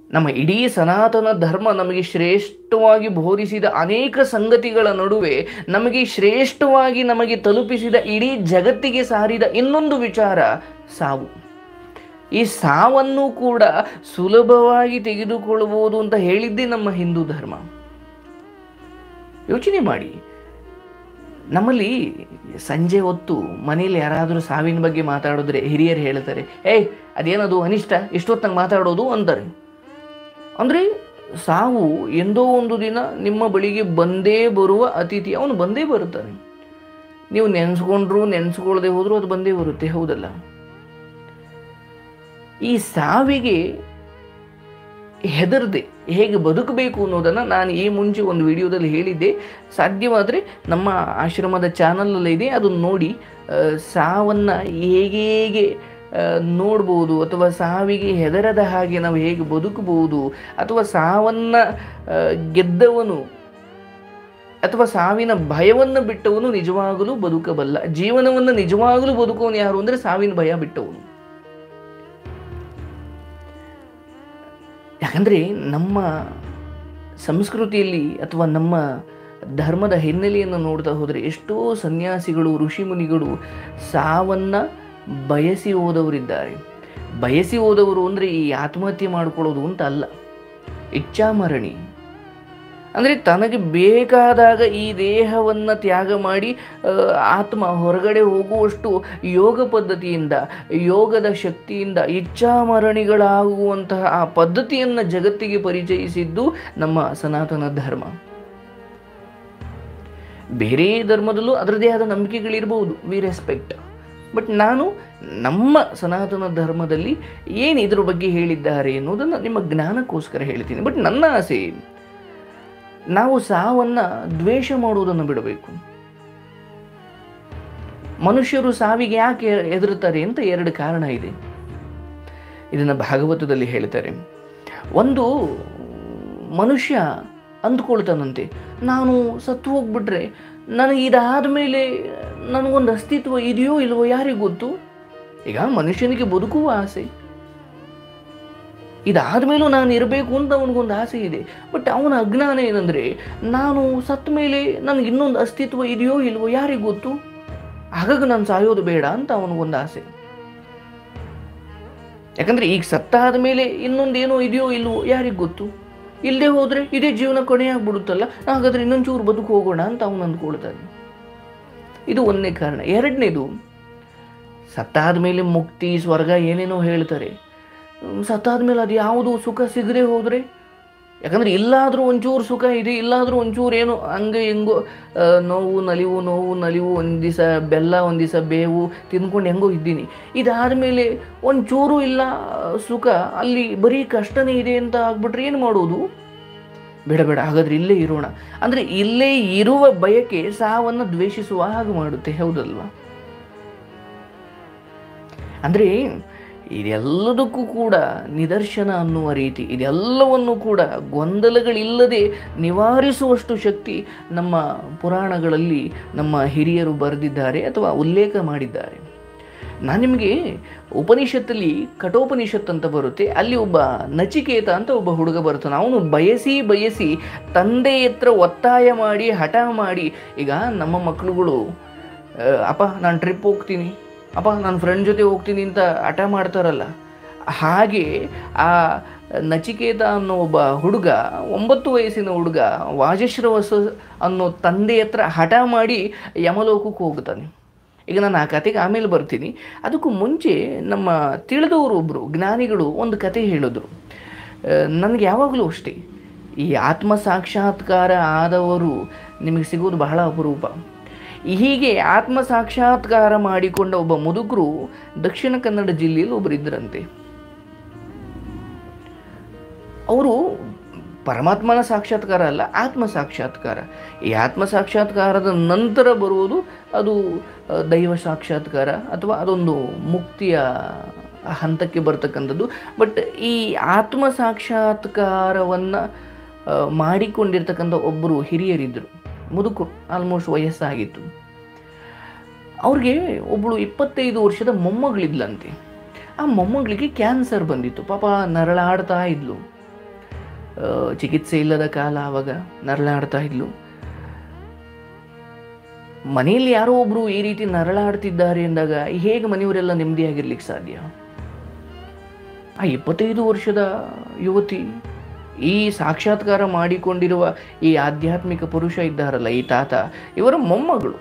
ನಮ್ಮ ಇಡೀ ಸನಾತನ ಧರ್ಮ ನಮಗೆ ಶ್ರೇಷ್ಠವಾಗಿ ಬೋಧಿಸಿದ ಅನೇಕ ಸಂಗತಿಗಳ ನಡುವೆ ನಮಗೆ ಶ್ರೇಷ್ಠವಾಗಿ ನಮಗೆ ತಲುಪಿಸಿದ ಇಡೀ ಜಗತ್ತಿಗೆ ಸಾರಿದ ಇನ್ನೊಂದು ವಿಚಾರ ಸಾವು ಈ ಸಾವನ್ನು ಕೂಡ ಸುಲಭವಾಗಿ ತೆಗೆದುಕೊಳ್ಳಬಹುದು ಅಂತ ಹೇಳಿದ್ದೇ ನಮ್ಮ ಹಿಂದೂ ಧರ್ಮ ಯೋಚನೆ ಮಾಡಿ ನಮ್ಮಲ್ಲಿ ಸಂಜೆ ಹೊತ್ತು ಮನೇಲಿ ಯಾರಾದರೂ ಸಾವಿನ ಬಗ್ಗೆ ಮಾತಾಡಿದ್ರೆ ಹಿರಿಯರು ಹೇಳ್ತಾರೆ ಏಯ್ ಅದೇನದು ಅನಿಷ್ಟ ಎಷ್ಟೊತ್ತಂಗೆ ಮಾತಾಡೋದು ಅಂತಾರೆ ಅಂದರೆ ಸಾವು ಎಂದೋ ಒಂದು ದಿನ ನಿಮ್ಮ ಬಳಿಗೆ ಬಂದೇ ಬರುವ ಅತಿಥಿ ಅವನು ಬಂದೇ ಬರುತ್ತಾನೆ ನೀವು ನೆನೆಸ್ಕೊಂಡ್ರು ನೆನೆಸ್ಕೊಳ್ಳದೆ ಹೋದರೂ ಅದು ಬಂದೇ ಬರುತ್ತೆ ಹೌದಲ್ಲ ಈ ಸಾವಿಗೆ ಹೆದರದೆ ಹೇಗೆ ಬದುಕಬೇಕು ಅನ್ನೋದನ್ನು ನಾನು ಈ ಮುಂಚೆ ಒಂದು ವಿಡಿಯೋದಲ್ಲಿ ಹೇಳಿದ್ದೆ ಸಾಧ್ಯವಾದರೆ ನಮ್ಮ ಆಶ್ರಮದ ಚಾನಲಲ್ಲಿ ಇದೆ ಅದನ್ನು ನೋಡಿ ಆ, ಸಾವನ್ನು ಹೇಗೆ ಹೇಗೆ ಆ, ನೋಡ್ಬೋದು ಅಥವಾ ಸಾವಿಗೆ ಹೆದರದ ಹಾಗೆ ನಾವು ಹೇಗೆ ಬದುಕಬಹುದು ಅಥವಾ ಸಾವನ್ನು ಆ, ಗೆದ್ದವನು ಅಥವಾ ಸಾವಿನ ಭಯವನ್ನು ಬಿಟ್ಟವನು ನಿಜವಾಗಲೂ ಬದುಕಬಲ್ಲ ಜೀವನವನ್ನು ನಿಜವಾಗಲೂ ಬದುಕುವವನು ಯಾರು ಅಂದರೆ ಸಾವಿನ ಭಯ ಬಿಟ್ಟವನು ಯಾಕಂದರೆ ನಮ್ಮ ಸಂಸ್ಕೃತಿಯಲ್ಲಿ ಅಥವಾ ನಮ್ಮ ಧರ್ಮದ ಹಿನ್ನೆಲೆಯನ್ನು ನೋಡ್ತಾ ಹೋದರೆ ಎಷ್ಟೋ ಸನ್ಯಾಸಿಗಳು ಋಷಿಮುನಿಗಳು ಸಾವನ್ನು ಬಯಸಿ ಹೋದವರಿದ್ದಾರೆ ಬಯಸಿ ಹೋದವರು ಅಂದರೆ ಈ ಆತ್ಮಹತ್ಯೆ ಮಾಡಿಕೊಳ್ಳೋದು ಅಂತ ಅಲ್ಲ ಇಚ್ಛಾಮರಣಿ ಅಂದರೆ ತನಗೆ ಬೇಕಾದಾಗ ಈ ದೇಹವನ್ನು ತ್ಯಾಗ ಮಾಡಿ ಆ, ಆತ್ಮ ಹೊರಗಡೆ ಹೋಗುವಷ್ಟು ಯೋಗ ಪದ್ಧತಿಯಿಂದ ಯೋಗದ ಶಕ್ತಿಯಿಂದ ಇಚ್ಛಾಮರಣಿಗಳಾಗುವಂತಹ ಆ ಪದ್ಧತಿಯನ್ನು ಜಗತ್ತಿಗೆ ಪರಿಚಯಿಸಿದ್ದು ನಮ್ಮ ಸನಾತನ ಧರ್ಮ ಬೇರೆ ಧರ್ಮದಲ್ಲೂ ಅದರದೇ ಆದ ನಂಬಿಕೆಗಳಿರ್ಬೋದು ವಿ ರೆಸ್ಪೆಕ್ಟ್ ಬಟ್ ನಾನು ನಮ್ಮ ಸನಾತನ ಧರ್ಮದಲ್ಲಿ ಏನು ಇದ್ರ ಬಗ್ಗೆ ಹೇಳಿದ್ದಾರೆ ಎನ್ನುವುದನ್ನು ನಿಮ್ಮ ಜ್ಞಾನಕ್ಕೋಸ್ಕರ ಹೇಳ್ತೀನಿ ಬಟ್ ನನ್ನ ಆಸೆ ಏನು ನಾವು ಸಾವನ್ನು ದ್ವೇಷ ಮಾಡುವುದನ್ನು ಬಿಡಬೇಕು ಮನುಷ್ಯರು ಸಾವಿಗೆ ಯಾಕೆ ಹೆದರುತ್ತಾರೆ ಅಂತ ಎರಡು ಕಾರಣ ಇದೆ ಇದನ್ನು ಭಾಗವತದಲ್ಲಿ ಹೇಳ್ತಾರೆ ಒಂದು ಮನುಷ್ಯ ಅಂದ್ಕೊಳ್ತಾನಂತೆ ನಾನು ಸತ್ತು ಹೋಗ್ಬಿಟ್ರೆ ನನಗೆ ಇದಾದ ಮೇಲೆ ನನಗೊಂದು ಅಸ್ತಿತ್ವ ಇದೆಯೋ ಇಲ್ವೋ ಯಾರಿಗೆ ಗೊತ್ತು ಈಗ ಮನುಷ್ಯನಿಗೆ ಬದುಕುವ ಆಸೆ ಇದಾದ ಮೇಲೂ ನಾನು ಇರಬೇಕು ಅಂತ ಅವನಿಗೊಂದು ಆಸೆ ಇದೆ ಬಟ್ ಅವನ ಅಜ್ಞಾನ ಏನಂದರೆ ನಾನು ಸತ್ತ ಮೇಲೆ ನನಗೆ ಇನ್ನೊಂದು ಅಸ್ತಿತ್ವ ಇದೆಯೋ ಇಲ್ವೋ ಯಾರಿಗೆ ಗೊತ್ತು ಹಾಗಾಗಿ ನಾನು ಸಾಯೋದು ಬೇಡ ಅಂತ ಅವನಿಗೊಂದು ಆಸೆ ಯಾಕಂದ್ರೆ ಈಗ ಸತ್ತಾದ ಮೇಲೆ ಇನ್ನೊಂದೇನೋ ಇದೆಯೋ ಇಲ್ವೋ ಯಾರಿಗೆ ಗೊತ್ತು ಇಲ್ಲದೆ ಹೋದ್ರೆ ಇದೇ ಜೀವನ ಕೊನೆಯಾಗ್ಬಿಡುತ್ತಲ್ಲ ಹಾಗಾದ್ರೆ ಇನ್ನೊಂದು ಚೂರು ಬದುಕು ಹೋಗೋಣ ಅಂತ ಅವನು ಅಂದ್ಕೊಳ್ತಾನೆ ಇದು ಒಂದನೇ ಕಾರಣ ಎರಡನೇದು ಸತ್ತಾದ ಮೇಲೆ ಮುಕ್ತಿ ಸ್ವರ್ಗ ಏನೇನೋ ಹೇಳ್ತಾರೆ ಹ್ಮ್, ಸತ್ತಾದ ಮೇಲೆ ಅದು ಯಾವುದು ಸುಖ ಸಿಗದೆ ಹೋದರೆ ಯಾಕಂದ್ರೆ ಇಲ್ಲಾದರೂ ಒಂಚೂರು ಸುಖ ಇದೆ ಇಲ್ಲಾದರೂ ಒಂಚೂರು ಏನು ಹಂಗೆ ಹೆಂಗೋ ಆ, ನೋವು ನಲಿವು ನೋವು ನಲಿವು ಒಂದು ದಿವಸ ಬೆಲ್ಲ ಒಂದು ದಿವಸ ಬೇವು ತಿಂದ್ಕೊಂಡು ಹೆಂಗೋ ಇದ್ದೀನಿ ಇದಾದ ಮೇಲೆ ಒಂಚೂರು ಇಲ್ಲ ಸುಖ ಅಲ್ಲಿ ಬರೀ ಕಷ್ಟನೇ ಇದೆ ಅಂತ ಆಗ್ಬಿಟ್ರೆ ಏನು ಮಾಡೋದು ಬೇಡ ಬೇಡ ಹಾಗಾದ್ರೆ ಇಲ್ಲೇ ಇರೋಣ ಅಂದರೆ ಇಲ್ಲೇ ಇರುವ ಬಯಕೆ ಸಾವನ್ನು ದ್ವೇಷಿಸುವ ಹಾಗೆ ಮಾಡುತ್ತೆ ಹೌದಲ್ವಾ ಅಂದರೆ ಇದೆಲ್ಲದಕ್ಕೂ ಕೂಡ ನಿದರ್ಶನ ಅನ್ನುವ ರೀತಿ ಇದೆಲ್ಲವನ್ನು ಕೂಡ ಗೊಂದಲಗಳಿಲ್ಲದೆ ನಿವಾರಿಸುವಷ್ಟು ಶಕ್ತಿ ನಮ್ಮ ಪುರಾಣಗಳಲ್ಲಿ ನಮ್ಮ ಹಿರಿಯರು ಬರೆದಿದ್ದಾರೆ ಅಥವಾ ಉಲ್ಲೇಖ ಮಾಡಿದ್ದಾರೆ ನಾನು ನಿಮಗೆ ಉಪನಿಷತ್ತಲ್ಲಿ ಕಠೋಪನಿಷತ್ ಅಂತ ಬರುತ್ತೆ ಅಲ್ಲಿ ಒಬ್ಬ ನಚಿಕೇತ ಅಂತ ಒಬ್ಬ ಹುಡುಗ ಬರ್ತಾನೆ ಅವನು ಬಯಸಿ ಬಯಸಿ ತಂದೆ ಹತ್ರ ಒತ್ತಾಯ ಮಾಡಿ ಹಠ ಮಾಡಿ ಈಗ ನಮ್ಮ ಮಕ್ಕಳುಗಳು ಆ, ಅಪ್ಪ ನಾನು ಟ್ರಿಪ್ ಹೋಗ್ತೀನಿ ಅಪ್ಪ ನಾನು ಫ್ರೆಂಡ್ ಜೊತೆ ಹೋಗ್ತೀನಿ ಅಂತ ಹಠ ಮಾಡ್ತಾರಲ್ಲ ಹಾಗೆ ಆ ನಚಿಕೇತ ಅನ್ನೋ ಒಬ್ಬ ಹುಡುಗ ಒಂಬತ್ತು ವಯಸ್ಸಿನ ಹುಡುಗ ವಾಜಶ್ರವಸ ಅನ್ನೋ ತಂದೆ ಹತ್ರ ಹಠ ಮಾಡಿ ಯಮಲೋಕಕ್ಕೆ ಹೋಗ್ತಾನೆ ಈಗ ನಾನು ಆ ಕತೆಗೆ ಆಮೇಲೆ ಬರ್ತೀನಿ ಅದಕ್ಕೂ ಮುಂಚೆ ನಮ್ಮ ತಿಳಿದವರು ಒಬ್ಬರು ಜ್ಞಾನಿಗಳು ಒಂದು ಕತೆ ಹೇಳಿದ್ರು ಆ, ನನಗೆ ಯಾವಾಗಲೂ ಅಷ್ಟೇ ಈ ಆತ್ಮ ಸಾಕ್ಷಾತ್ಕಾರ ಆದವರು ನಿಮಗೆ ಸಿಗೋದು ಬಹಳ ಅಪರೂಪ ಹೀಗೆ ಆತ್ಮ ಸಾಕ್ಷಾತ್ಕಾರ ಮಾಡಿಕೊಂಡ ಒಬ್ಬ ಮುದುಕರು ದಕ್ಷಿಣ ಕನ್ನಡ ಜಿಲ್ಲೆಯಲ್ಲಿ ಒಬ್ಬರಿದ್ದರಂತೆ ಅವರು ಪರಮಾತ್ಮನ ಸಾಕ್ಷಾತ್ಕಾರ ಅಲ್ಲ ಆತ್ಮ ಸಾಕ್ಷಾತ್ಕಾರ ಈ ಆತ್ಮ ಸಾಕ್ಷಾತ್ಕಾರದ ನಂತರ ಬರುವುದು ಅದು ಆ, ದೈವ ಸಾಕ್ಷಾತ್ಕಾರ ಅಥವಾ ಅದೊಂದು ಮುಕ್ತಿಯ ಹಂತಕ್ಕೆ ಬರ್ತಕ್ಕಂಥದ್ದು ಬಟ್ ಈ ಆತ್ಮ ಸಾಕ್ಷಾತ್ಕಾರವನ್ನು ಮಾಡಿಕೊಂಡಿರ್ತಕ್ಕಂಥ ಒಬ್ಬರು ಹಿರಿಯರಿದ್ದರು ಮುದುಕರು ಆಲ್ಮೋಸ್ಟ್ ವಯಸ್ಸಾಗಿತ್ತು ಅವ್ರಿಗೆ ಒಬ್ಬಳು ಇಪ್ಪತ್ತೈದು ವರ್ಷದ ಮೊಮ್ಮಗಳಿದ್ಲಂತೆ ಆ ಮೊಮ್ಮಗಳಿಗೆ ಕ್ಯಾನ್ಸರ್ ಬಂದಿತ್ತು ಪಾಪ ನರಳಾಡ್ತಾ ಇದ್ಲು ಆ, ಚಿಕಿತ್ಸೆ ಇಲ್ಲದ ಕಾಲ ಆವಾಗ ನರಳಾಡ್ತಾ ಇದ್ಲು ಮನೆಯಲ್ಲಿ ಯಾರೋ ಒಬ್ರು ಈ ರೀತಿ ನರಳಾಡ್ತಿದ್ದಾರೆ ಎಂದಾಗ ಹೇಗೆ ಮನೆಯವರೆಲ್ಲ ನೆಮ್ಮದಿಯಾಗಿರ್ಲಿಕ್ಕೆ ಸಾಧ್ಯ ಆ ಇಪ್ಪತ್ತೈದು ವರ್ಷದ ಯುವತಿ ಈ ಸಾಕ್ಷಾತ್ಕಾರ ಮಾಡಿಕೊಂಡಿರುವ ಈ ಆಧ್ಯಾತ್ಮಿಕ ಪುರುಷ ಇದ್ದಾರಲ್ಲ ಈ ತಾತ ಇವರ ಮೊಮ್ಮಗಳು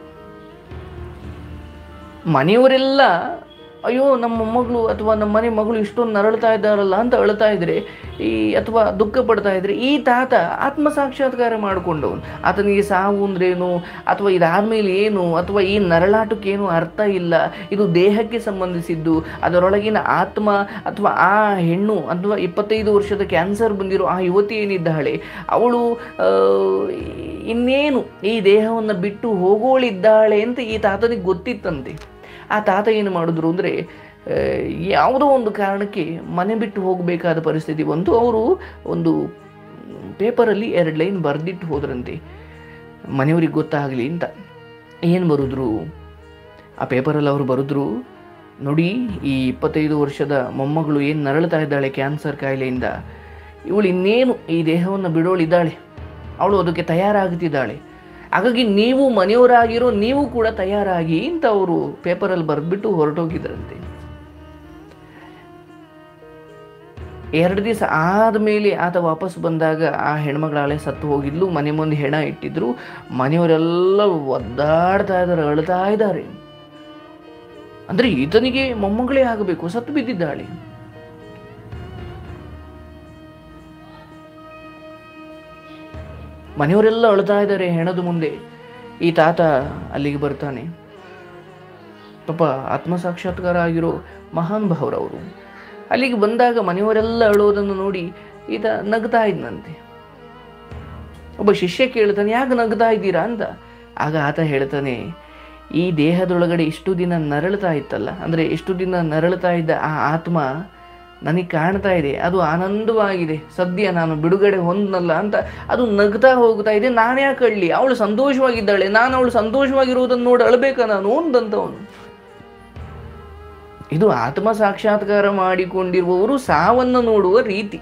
ಮನೆಯವರೆಲ್ಲ ಅಯ್ಯೋ ನಮ್ಮ ಮೊಮ್ಮಗಳು ಅಥವಾ ನಮ್ಮ ಮನೆ ಮಗಳು ಇಷ್ಟೊಂದು ನರಳ್ತಾ ಇದ್ದಾರಲ್ಲ ಅಂತ ಅಳ್ತಾ ಇದ್ರೆ ಈ ಅಥವಾ ದುಃಖ ಪಡ್ತಾ ಇದ್ರೆ ಈ ತಾತ ಆತ್ಮ ಸಾಕ್ಷಾತ್ಕಾರ ಮಾಡಿಕೊಂಡವನು ಆತನಿಗೆ ಸಾವು ಅಂದ್ರೇನು ಅಥವಾ ಇದಾದ್ಮೇಲೆ ಏನು ಅಥವಾ ಈ ನರಳಾಟಕ್ಕೇನು ಅರ್ಥ ಇಲ್ಲ ಇದು ದೇಹಕ್ಕೆ ಸಂಬಂಧಿಸಿದ್ದು ಅದರೊಳಗಿನ ಆತ್ಮ ಅಥವಾ ಆ ಹೆಣ್ಣು ಅಥವಾ ಇಪ್ಪತ್ತೈದು ವರ್ಷದ ಕ್ಯಾನ್ಸರ್ ಬಂದಿರೋ ಆ ಯುವತಿ ಏನಿದ್ದಾಳೆ ಅವಳು ಆ, ಇನ್ನೇನು ಈ ದೇಹವನ್ನು ಬಿಟ್ಟು ಹೋಗೋಳಿದ್ದಾಳೆ ಅಂತ ಈ ತಾತನಿಗೆ ಗೊತ್ತಿತ್ತಂತೆ ಆ ತಾತ ಏನು ಮಾಡಿದ್ರು ಅಂದರೆ ಯಾವುದೋ ಒಂದು ಕಾರಣಕ್ಕೆ ಮನೆ ಬಿಟ್ಟು ಹೋಗಬೇಕಾದ ಪರಿಸ್ಥಿತಿ ಬಂತು ಅವರು ಒಂದು ಪೇಪರಲ್ಲಿ ಎರಡು ಲೈನ್ ಬರೆದಿಟ್ಟು ಹೋದ್ರಂತೆ ಮನೆಯವ್ರಿಗೆ ಗೊತ್ತಾಗಲಿ ಅಂತ ಏನು ಬರೆದ್ರು ಆ ಪೇಪರಲ್ಲಿ ಅವರು ಬರೆದ್ರು ನೋಡಿ ಈ ಇಪ್ಪತ್ತೈದು ವರ್ಷದ ಮೊಮ್ಮಗಳು ಏನು ನರಳ್ತಾ ಇದ್ದಾಳೆ ಕ್ಯಾನ್ಸರ್ ಕಾಯಿಲೆಯಿಂದ ಇವಳು ಇನ್ನೇನು ಈ ದೇಹವನ್ನು ಬಿಡೋಳಿದ್ದಾಳೆ ಅವಳು ಅದಕ್ಕೆ ತಯಾರಾಗುತ್ತಿದ್ದಾಳೆ ಹಾಗಾಗಿ ನೀವು ಮನೆಯವರಾಗಿರೋ ನೀವು ಕೂಡ ತಯಾರಾಗಿ ಅಂತ ಅವರು ಪೇಪರಲ್ಲಿ ಬರೆದ್ಬಿಟ್ಟು ಹೊರಟೋಗಿದ್ರಂತೆ ಎರಡು ದಿವಸ ಆದಮೇಲೆ ಆತ ವಾಪಸ್ ಬಂದಾಗ ಆ ಹೆಣ್ಮಗಳಾಳೆ ಸತ್ತು ಹೋಗಿದ್ಲು ಮನೆ ಮುಂದೆ ಹೆಣ ಇಟ್ಟಿದ್ರು ಮನೆಯವರೆಲ್ಲ ಒದ್ದಾಡ್ತಾ ಇದ್ದಾರೆ ಅಳ್ತಾ ಇದ್ದಾರೆ ಅಂದ್ರೆ ಈತನಿಗೆ ಮೊಮ್ಮಗಳೇ ಆಗಬೇಕು ಸತ್ತು ಬಿದ್ದಿದ್ದಾಳೆ ಮನೆಯವರೆಲ್ಲ ಅಳ್ತಾ ಇದ್ದಾರೆ ಹೆಣದ ಮುಂದೆ ಈ ತಾತ ಅಲ್ಲಿಗೆ ಬರ್ತಾನೆ ಪಾಪ ಆತ್ಮ ಸಾಕ್ಷಾತ್ಕಾರ ಆಗಿರೋ ಮಹಾನ್ ಭಾವರವರು ಅಲ್ಲಿಗೆ ಬಂದಾಗ ಮನೆಯವರೆಲ್ಲ ಅಳೋದನ್ನು ನೋಡಿ ಈತ ನಗ್ತಾ ಇದ್ನಂತೆ ಒಬ್ಬ ಶಿಷ್ಯ ಕೇಳ್ತಾನೆ ಯಾಕೆ ನಗ್ತಾ ಇದ್ದೀರಾ ಅಂತ ಆಗ ಆತ ಹೇಳ್ತಾನೆ ಈ ದೇಹದೊಳಗಡೆ ಇಷ್ಟು ದಿನ ನರಳ್ತಾ ಇತ್ತಲ್ಲ ಅಂದರೆ ಇಷ್ಟು ದಿನ ನರಳ್ತಾ ಇದ್ದ ಆ ಆತ್ಮ ನನಗೆ ಕಾಣ್ತಾ ಇದೆ ಅದು ಆನಂದವಾಗಿದೆ ಸದ್ಯ ನಾನು ಬಿಡುಗಡೆ ಹೊಂದನಲ್ಲ ಅಂತ ಅದು ನಗ್ತಾ ಹೋಗ್ತಾ ಇದೆ ನಾನು ಯಾಕೆ ಅಳ್ಳಿ ಅವಳು ಸಂತೋಷವಾಗಿದ್ದಾಳೆ ನಾನು ಅವಳು ಸಂತೋಷವಾಗಿರುವುದನ್ನು ನೋಡಿ ಅಳ್ಬೇಕಾ ನಾನು ಅಂದಂತವನು ಇದು ಆತ್ಮ ಸಾಕ್ಷಾತ್ಕಾರ ಮಾಡಿಕೊಂಡಿರುವವರು ಸಾವನ್ನು ನೋಡುವ ರೀತಿ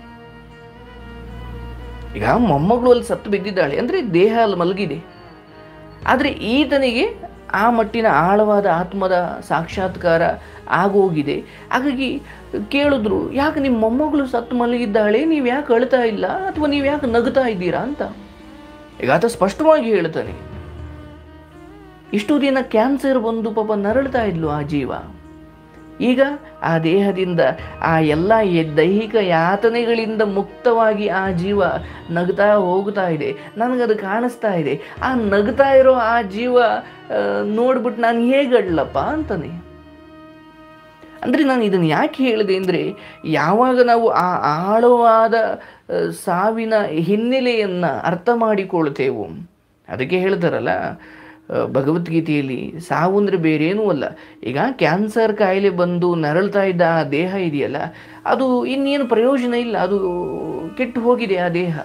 ಈಗ ಮೊಮ್ಮಗಳು ಅಲ್ಲಿ ಸತ್ತು ಬಿದ್ದಿದ್ದಾಳೆ ಅಂದರೆ ದೇಹ ಅಲ್ಲಿ ಮಲಗಿದೆ ಆದರೆ ಈತನಿಗೆ ಆ ಮಟ್ಟಿನ ಆಳವಾದ ಆತ್ಮದ ಸಾಕ್ಷಾತ್ಕಾರ ಆಗೋಗಿದೆ ಹಾಗಾಗಿ ಕೇಳಿದ್ರು ಯಾಕೆ ನಿಮ್ಮ ಮೊಮ್ಮಗಳು ಸತ್ತು ಮಲಗಿದ್ದಾಳೆ ನೀವು ಯಾಕೆ ಅಳ್ತಾ ಇಲ್ಲ ಅಥವಾ ನೀವು ಯಾಕೆ ನಗ್ತಾ ಇದ್ದೀರಾ ಅಂತ ಈಗ ಆತ ಸ್ಪಷ್ಟವಾಗಿ ಹೇಳ್ತಾನೆ ಇಷ್ಟು ದಿನ ಕ್ಯಾನ್ಸರ್ ಬಂದು ಪಾಪ ನರಳ್ತಾ ಇದ್ಲು ಆ ಜೀವ ಈಗ ಆ ದೇಹದಿಂದ ಆ ಎಲ್ಲ ಯ- ದೈಹಿಕ ಯಾತನೆಗಳಿಂದ ಮುಕ್ತವಾಗಿ ಆ ಜೀವ ನಗ್ತಾ ಹೋಗ್ತಾ ಇದೆ ನನಗದು ಕಾಣಿಸ್ತಾ ಇದೆ ಆ ನಗ್ತಾ ಇರೋ ಆ ಜೀವ ಆ, ನೋಡ್ಬಿಟ್ಟು ನಾನು ಹೇಗಡ್ಲಪ್ಪ ಅಂತಾನೆ ಅಂದರೆ ನಾನು ಇದನ್ನು ಯಾಕೆ ಹೇಳಿದೆ ಅಂದರೆ ಯಾವಾಗ ನಾವು ಆ ಆಳವಾದ ಆ, ಸಾವಿನ ಹಿನ್ನೆಲೆಯನ್ನು ಅರ್ಥ ಮಾಡಿಕೊಳ್ತೇವೋ ಅದಕ್ಕೆ ಹೇಳ್ತಾರಲ್ಲ ಆ, ಭಗವದ್ಗೀತೆಯಲ್ಲಿ ಸಾವು ಅಂದರೆ ಬೇರೇನೂ ಅಲ್ಲ ಈಗ ಕ್ಯಾನ್ಸರ್ ಕಾಯಿಲೆ ಬಂದು ನರಳ್ತಾ ಇದ್ದ ಆ ದೇಹ ಇದೆಯಲ್ಲ ಅದು ಇನ್ನೇನು ಪ್ರಯೋಜನ ಇಲ್ಲ ಅದು ಕೆಟ್ಟು ಹೋಗಿದೆ ಆ ದೇಹ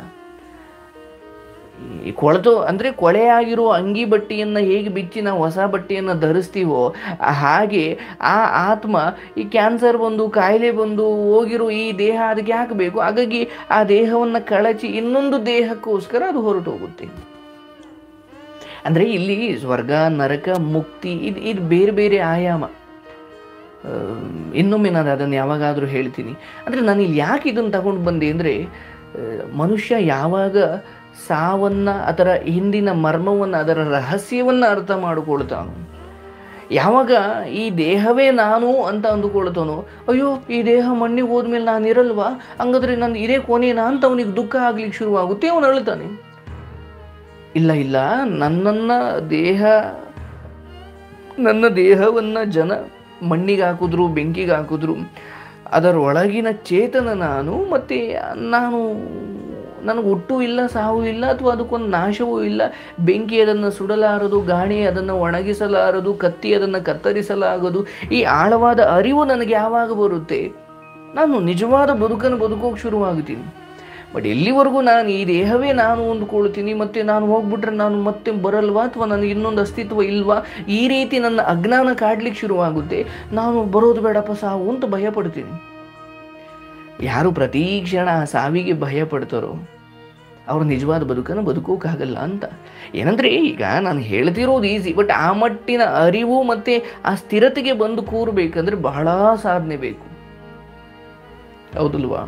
ಈ ಕೊಳೆತು ಅಂದರೆ ಕೊಳೆಯಾಗಿರೋ ಅಂಗಿ ಬಟ್ಟೆಯನ್ನು ಹೇಗೆ ಬಿಚ್ಚಿ ನಾವು ಹೊಸ ಬಟ್ಟೆಯನ್ನು ಧರಿಸ್ತೀವೋ ಹಾಗೆ ಆ ಆತ್ಮ ಈ ಕ್ಯಾನ್ಸರ್ ಬಂದು ಕಾಯಿಲೆ ಬಂದು ಹೋಗಿರೋ ಈ ದೇಹ ಅದಕ್ಕೆ ಹಾಕಬೇಕು ಹಾಗಾಗಿ ಆ ದೇಹವನ್ನು ಕಳಚಿ ಇನ್ನೊಂದು ದೇಹಕ್ಕೋಸ್ಕರ ಅದು ಹೊರಟು ಹೋಗುತ್ತೆ ಅಂದರೆ ಇಲ್ಲಿ ಸ್ವರ್ಗ ನರಕ ಮುಕ್ತಿ ಇದು ಇದು ಬೇರೆ ಬೇರೆ ಆಯಾಮ ಆ, ಇನ್ನೊಮ್ಮೆ ನಾನು ಅದನ್ನು ಯಾವಾಗಾದರೂ ಹೇಳ್ತೀನಿ ಅಂದರೆ ನಾನು ಇಲ್ಲಿ ಯಾಕೆ ಇದನ್ನು ತಗೊಂಡು ಬಂದೆ ಅಂದರೆ ಮನುಷ್ಯ ಯಾವಾಗ ಸಾವನ್ನು ಅದರ ಹಿಂದಿನ ಮರ್ಮವನ್ನು ಅದರ ರಹಸ್ಯವನ್ನು ಅರ್ಥ ಮಾಡಿಕೊಳ್ತಾನೋ ಯಾವಾಗ ಈ ದೇಹವೇ ನಾನು ಅಂತ ಅಂದುಕೊಳ್ತಾನೋ ಅಯ್ಯೋ ಈ ದೇಹ ಮಣ್ಣಿಗೆ ಹೋದ್ಮೇಲೆ ನಾನು ಇರಲ್ವಾ ಹಂಗಾದ್ರೆ ನಾನು ಇದೇ ಕೊನೆನಾ ಅಂತ ಅವನಿಗೆ ದುಃಖ ಆಗ್ಲಿಕ್ಕೆ ಶುರುವಾಗುತ್ತೆ ಅವನು ಅಳ್ತಾನೆ ಇಲ್ಲ ಇಲ್ಲ ನನ್ನನ್ನು ದೇಹ ನನ್ನ ದೇಹವನ್ನು ಜನ ಮಣ್ಣಿಗೆ ಹಾಕಿದ್ರು ಬೆಂಕಿಗೆ ಹಾಕಿದ್ರು ಅದರೊಳಗಿನ ಚೇತನ ನಾನು ಮತ್ತು ನಾನು ನನಗೆ ಹುಟ್ಟು ಇಲ್ಲ ಸಾವು ಇಲ್ಲ ಅಥವಾ ಅದಕ್ಕೊಂದು ನಾಶವೂ ಇಲ್ಲ ಬೆಂಕಿ ಅದನ್ನು ಸುಡಲಾರದು ಗಾಳಿ ಅದನ್ನು ಒಣಗಿಸಲಾರದು ಕತ್ತಿ ಅದನ್ನು ಕತ್ತರಿಸಲಾಗದು ಈ ಆಳವಾದ ಅರಿವು ನನಗೆ ಯಾವಾಗ ಬರುತ್ತೆ ನಾನು ನಿಜವಾದ ಬದುಕನ್ನು ಬದುಕೋಕೆ ಶುರುವಾಗುತ್ತೀನಿ ಬಟ್ ಎಲ್ಲಿವರೆಗೂ ನಾನು ಈ ದೇಹವೇ ನಾನು ಅಂದ್ಕೊಳ್ತೀನಿ ಮತ್ತು ನಾನು ಹೋಗ್ಬಿಟ್ರೆ ನಾನು ಮತ್ತೆ ಬರಲ್ವಾ ಅಥವಾ ನನಗೆ ಇನ್ನೊಂದು ಅಸ್ತಿತ್ವ ಇಲ್ವಾ ಈ ರೀತಿ ನನ್ನ ಅಜ್ಞಾನ ಕಾಡ್ಲಿಕ್ಕೆ ಶುರುವಾಗುತ್ತೆ ನಾನು ಬರೋದು ಬೇಡಪ್ಪ ಸಾವು ಅಂತ ಭಯ ಪಡ್ತೀನಿ ಯಾರು ಪ್ರತಿ ಕ್ಷಣ ಆ ಸಾವಿಗೆ ಭಯ ಪಡ್ತಾರೋ ಅವ್ರು ನಿಜವಾದ ಬದುಕನ್ನು ಬದುಕೋಕ್ಕಾಗಲ್ಲ ಅಂತ ಏನಂದರೆ ಈಗ ನಾನು ಹೇಳ್ತಿರೋದು ಈಸಿ ಬಟ್ ಆ ಮಟ್ಟಿನ ಅರಿವು ಮತ್ತು ಆ ಸ್ಥಿರತೆಗೆ ಬಂದು ಕೂರಬೇಕಂದ್ರೆ ಬಹಳ ಸಾಧನೆ ಬೇಕು ಹೌದಲ್ವಾ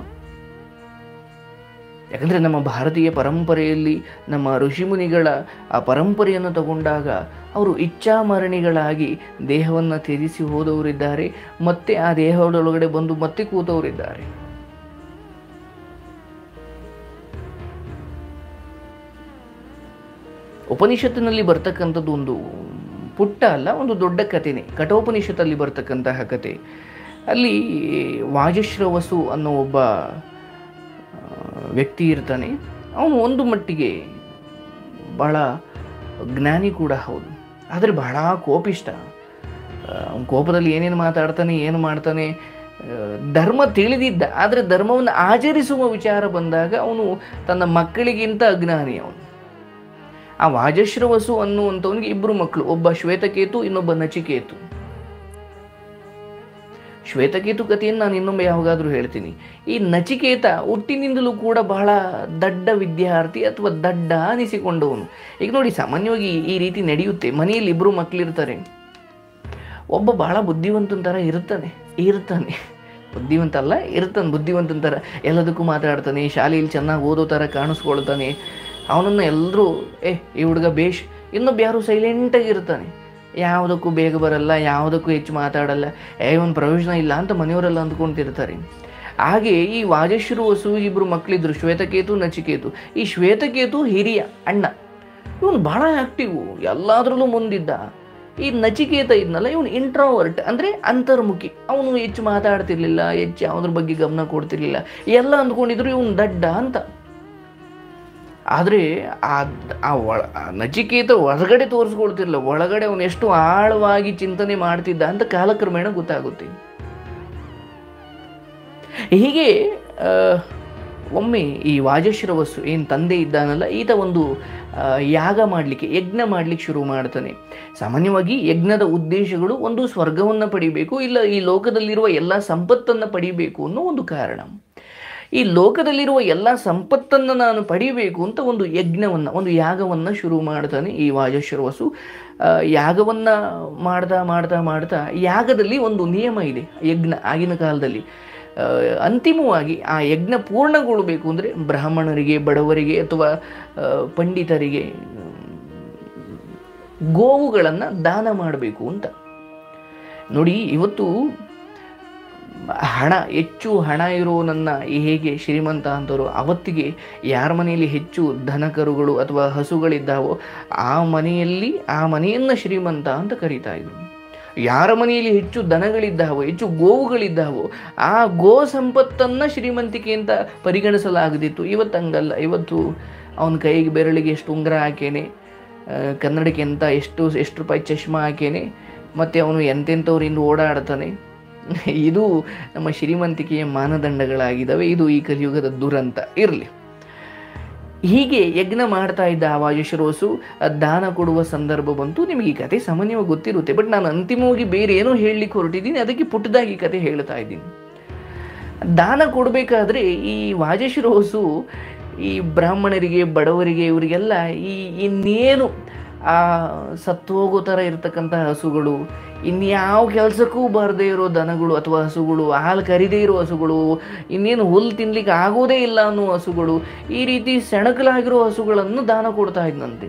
ಯಾಕಂದರೆ ನಮ್ಮ ಭಾರತೀಯ ಪರಂಪರೆಯಲ್ಲಿ ನಮ್ಮ ಋಷಿಮುನಿಗಳ ಆ ಪರಂಪರೆಯನ್ನು ತಗೊಂಡಾಗ ಅವರು ಇಚ್ಛಾಮರಣಿಗಳಾಗಿ ದೇಹವನ್ನು ತ್ಯಜಿಸಿ ಹೋದವರಿದ್ದಾರೆ ಮತ್ತೆ ಆ ದೇಹದೊಳಗಡೆ ಬಂದು ಮತ್ತೆ ಕೂತವರಿದ್ದಾರೆ ಉಪನಿಷತ್ತಿನಲ್ಲಿ ಬರ್ತಕ್ಕಂಥದ್ದು ಒಂದು ಪುಟ್ಟ ಅಲ್ಲ ಒಂದು ದೊಡ್ಡ ಕಥೆನೇ ಕಠೋಪನಿಷತ್ತಲ್ಲಿ ಬರ್ತಕ್ಕಂತಹ ಕತೆ ಅಲ್ಲಿ ವಾಜಶ್ರವಸು ಅನ್ನೋ ಒಬ್ಬ ಆ, ವ್ಯಕ್ತಿ ಇರ್ತಾನೆ ಅವನು ಒಂದು ಮಟ್ಟಿಗೆ ಬಹಳ ಜ್ಞಾನಿ ಕೂಡ ಹೌದು ಆದರೆ ಬಹಳ ಕೋಪಿಷ್ಟ ಅವನ ಕೋಪದಲ್ಲಿ ಏನೇನು ಮಾತಾಡ್ತಾನೆ ಏನು ಮಾಡ್ತಾನೆ ಆ, ಧರ್ಮ ತಿಳಿದಿದ್ದ ಆದರೆ ಧರ್ಮವನ್ನು ಆಚರಿಸುವ ವಿಚಾರ ಬಂದಾಗ ಅವನು ತನ್ನ ಮಕ್ಕಳಿಗಿಂತ ಅಜ್ಞಾನಿ ಅವನು ಆ ವಾಜಶ್ರವಸು ಅನ್ನುವಂಥವನಿಗೆ ಇಬ್ಬರು ಮಕ್ಕಳು ಒಬ್ಬ ಶ್ವೇತಕೇತು ಇನ್ನೊಬ್ಬ ನಚಿಕೇತು ಶ್ವೇತಕೇತು ಕಥೆಯನ್ನು ನಾನು ಇನ್ನೊಮ್ಮೆ ಯಾವಾಗಾದರೂ ಹೇಳ್ತೀನಿ ಈ ನಚಿಕೇತ ಹುಟ್ಟಿನಿಂದಲೂ ಕೂಡ ಬಹಳ ದಡ್ಡ ವಿದ್ಯಾರ್ಥಿ ಅಥವಾ ದಡ್ಡ ಅನಿಸಿಕೊಂಡವನು ಈಗ ನೋಡಿ ಸಾಮಾನ್ಯವಾಗಿ ಈ ರೀತಿ ನಡೆಯುತ್ತೆ ಮನೆಯಲ್ಲಿ ಇಬ್ಬರು ಮಕ್ಕಳಿರ್ತಾರೆ ಒಬ್ಬ ಬಹಳ ಬುದ್ಧಿವಂತನ ಥರ ಇರ್ತಾನೆ ಇರ್ತಾನೆ ಬುದ್ಧಿವಂತ ಅಲ್ಲ ಇರ್ತಾನೆ ಬುದ್ಧಿವಂತನ ಥರ ಎಲ್ಲದಕ್ಕೂ ಮಾತಾಡ್ತಾನೆ ಶಾಲೆಯಲ್ಲಿ ಚೆನ್ನಾಗಿ ಓದೋ ಥರ ಕಾಣಿಸ್ಕೊಳ್ತಾನೆ ಅವನನ್ನು ಎಲ್ಲರೂ ಏ ಈ ಹುಡುಗ ಬೇಷ್ ಇನ್ನೊಬ್ಬ ಯಾರು ಸೈಲೆಂಟಾಗಿ ಇರ್ತಾನೆ ಯಾವುದಕ್ಕೂ ಬೇಗ ಬರಲ್ಲ ಯಾವುದಕ್ಕೂ ಹೆಚ್ಚು ಮಾತಾಡಲ್ಲ ಏ ಒಂದು ಪ್ರಯೋಜನ ಇಲ್ಲ ಅಂತ ಮನೆಯವರೆಲ್ಲ ಅಂದ್ಕೊಂತಿರ್ತಾರೆ ಹಾಗೆ ಈ ವಾಜಶ್ರು ವಸು ಇಬ್ಬರು ಮಕ್ಕಳಿದ್ರು ಶ್ವೇತಕೇತು ನಚಿಕೇತು ಈ ಶ್ವೇತಕೇತು ಹಿರಿಯ ಅಣ್ಣ ಇವನು ಭಾಳ ಆ್ಯಕ್ಟಿವು ಎಲ್ಲದರಲ್ಲೂ ಮುಂದಿದ್ದ ಈ ನಚಿಕೇತ ಇದ್ನಲ್ಲ ಇವನು ಇಂಟ್ರೋವರ್ಟ್ ಅಂದರೆ ಅಂತರ್ಮುಖಿ ಅವನು ಹೆಚ್ಚು ಮಾತಾಡ್ತಿರ್ಲಿಲ್ಲ ಹೆಚ್ಚು ಯಾವುದ್ರ ಬಗ್ಗೆ ಗಮನ ಕೊಡ್ತಿರ್ಲಿಲ್ಲ ಎಲ್ಲ ಅಂದ್ಕೊಂಡಿದ್ರು ಇವನು ದಡ್ಡ ಅಂತ ಆದರೆ ಆ ಆ ಒಳ ಆ ನಚಿಕೇತ ಹೊರಗಡೆ ತೋರಿಸ್ಕೊಳ್ತಿರ್ಲಿಲ್ಲ ಒಳಗಡೆ ಅವನು ಎಷ್ಟು ಆಳವಾಗಿ ಚಿಂತನೆ ಮಾಡ್ತಿದ್ದ ಅಂತ ಕಾಲಕ್ರಮೇಣ ಗೊತ್ತಾಗುತ್ತೆ ಹೀಗೆ ಆ, ಒಮ್ಮೆ ಈ ವಾಜಶ್ರವಸ್ಸು ಏನು ತಂದೆ ಇದ್ದಾನಲ್ಲ ಈತ ಒಂದು ಆ, ಯಾಗ ಮಾಡಲಿಕ್ಕೆ ಯಜ್ಞ ಮಾಡಲಿಕ್ಕೆ ಶುರು ಮಾಡ್ತಾನೆ ಸಾಮಾನ್ಯವಾಗಿ ಯಜ್ಞದ ಉದ್ದೇಶಗಳು ಒಂದು ಸ್ವರ್ಗವನ್ನು ಪಡಿಬೇಕು ಇಲ್ಲ ಈ ಲೋಕದಲ್ಲಿರುವ ಎಲ್ಲ ಸಂಪತ್ತನ್ನು ಪಡಿಬೇಕು ಅನ್ನೋ ಒಂದು ಕಾರಣ ಈ ಲೋಕದಲ್ಲಿರುವ ಎಲ್ಲ ಸಂಪತ್ತನ್ನು ನಾನು ಪಡಿಬೇಕು ಅಂತ ಒಂದು ಯಜ್ಞವನ್ನು ಒಂದು ಯಾಗವನ್ನು ಶುರು ಮಾಡ್ತಾನೆ ಈ ವಾಜಶ್ರವಸು ಆ, ಯಾಗವನ್ನ ಮಾಡ್ತಾ ಮಾಡ್ತಾ ಮಾಡ್ತಾ ಯಾಗದಲ್ಲಿ ಒಂದು ನಿಯಮ ಇದೆ ಯಜ್ಞ ಆಗಿನ ಕಾಲದಲ್ಲಿ ಆ, ಅಂತಿಮವಾಗಿ ಆ ಯಜ್ಞ ಪೂರ್ಣಗೊಳ್ಳಬೇಕು ಅಂದರೆ ಬ್ರಾಹ್ಮಣರಿಗೆ ಬಡವರಿಗೆ ಅಥವಾ ಆ, ಪಂಡಿತರಿಗೆ ಗೋವುಗಳನ್ನು ದಾನ ಮಾಡಬೇಕು ಅಂತ ನೋಡಿ ಇವತ್ತು ಹಣ ಹೆಚ್ಚು ಹಣ ಇರೋ ನನ್ನ ಹೇಗೆ ಶ್ರೀಮಂತ ಅಂತಾರೋ ಅವತ್ತಿಗೆ ಯಾರ ಮನೆಯಲ್ಲಿ ಹೆಚ್ಚು ದನಕರುಗಳು ಅಥವಾ ಹಸುಗಳಿದ್ದಾವೋ ಆ ಮನೆಯಲ್ಲಿ ಆ ಮನೆಯನ್ನು ಶ್ರೀಮಂತ ಅಂತ ಕರೀತಾ ಇದ್ರು ಯಾರ ಮನೆಯಲ್ಲಿ ಹೆಚ್ಚು ದನಗಳಿದ್ದಾವೋ ಹೆಚ್ಚು ಗೋವುಗಳಿದ್ದಾವೋ ಆ ಗೋ ಸಂಪತ್ತನ್ನು ಶ್ರೀಮಂತಿಕೆ ಅಂತ ಪರಿಗಣಿಸಲಾಗದಿತ್ತು ಇವತ್ತು ಹಂಗಲ್ಲ ಇವತ್ತು ಅವನ ಕೈಗೆ ಬೆರಳಿಗೆ ಎಷ್ಟು ಉಂಗುರ ಹಾಕೇನೆ ಆ, ಕನ್ನಡಕ್ಕೆ ಅಂತ ಎಷ್ಟು ಎಷ್ಟು ರೂಪಾಯಿ ಚಶ್ಮಾ ಹಾಕೇನೆ ಮತ್ತು ಅವನು ಎಂತೆಂಥವ್ರಿಂದ ಓಡಾಡ್ತಾನೆ ಇದು ನಮ್ಮ ಶ್ರೀಮಂತಿಕೆಯ ಮಾನದಂಡಗಳಾಗಿದ್ದಾವೆ ಇದು ಈ ಕಲಿಯುಗದ ದುರಂತ ಇರಲಿ ಹೀಗೆ ಯಜ್ಞ ಮಾಡ್ತಾ ಇದ್ದ ಆ ವಾಯುಶ್ರೋಸು ಆ ದಾನ ಕೊಡುವ ಸಂದರ್ಭ ಬಂತು ನಿಮಗೆ ಈ ಕತೆ ಸಾಮಾನ್ಯವಾಗಿ ಗೊತ್ತಿರುತ್ತೆ ಬಟ್ ನಾನು ಅಂತಿಮವಾಗಿ ಬೇರೆ ಏನೋ ಹೇಳಲಿಕ್ಕೆ ಹೊರಟಿದ್ದೀನಿ ಅದಕ್ಕೆ ಪುಟ್ಟದಾಗಿ ಕತೆ ಹೇಳ್ತಾ ಇದ್ದೀನಿ ದಾನ ಕೊಡಬೇಕಾದ್ರೆ ಈ ವಾಜಶ್ರೋಸು ಈ ಬ್ರಾಹ್ಮಣರಿಗೆ ಬಡವರಿಗೆ ಇವರಿಗೆಲ್ಲ ಈ ಇನ್ನೇನು ಆ ಸತ್ತು ಹೋಗೋ ಥರ ಇರತಕ್ಕಂಥ ಹಸುಗಳು ಇನ್ಯಾವ ಕೆಲಸಕ್ಕೂ ಬರದೇ ಇರೋ ದನಗಳು ಅಥವಾ ಹಸುಗಳು ಹಾಲು ಕರಿದೇ ಇರೋ ಹಸುಗಳು ಇನ್ನೇನು ಹುಲ್ಲು ತಿನ್ಲಿಕ್ಕೆ ಆಗೋದೇ ಇಲ್ಲ ಅನ್ನೋ ಹಸುಗಳು ಈ ರೀತಿ ಸೆಣಕಲಾಗಿರೋ ಹಸುಗಳನ್ನು ದಾನ ಕೊಡ್ತಾ ಇದ್ನಂತೆ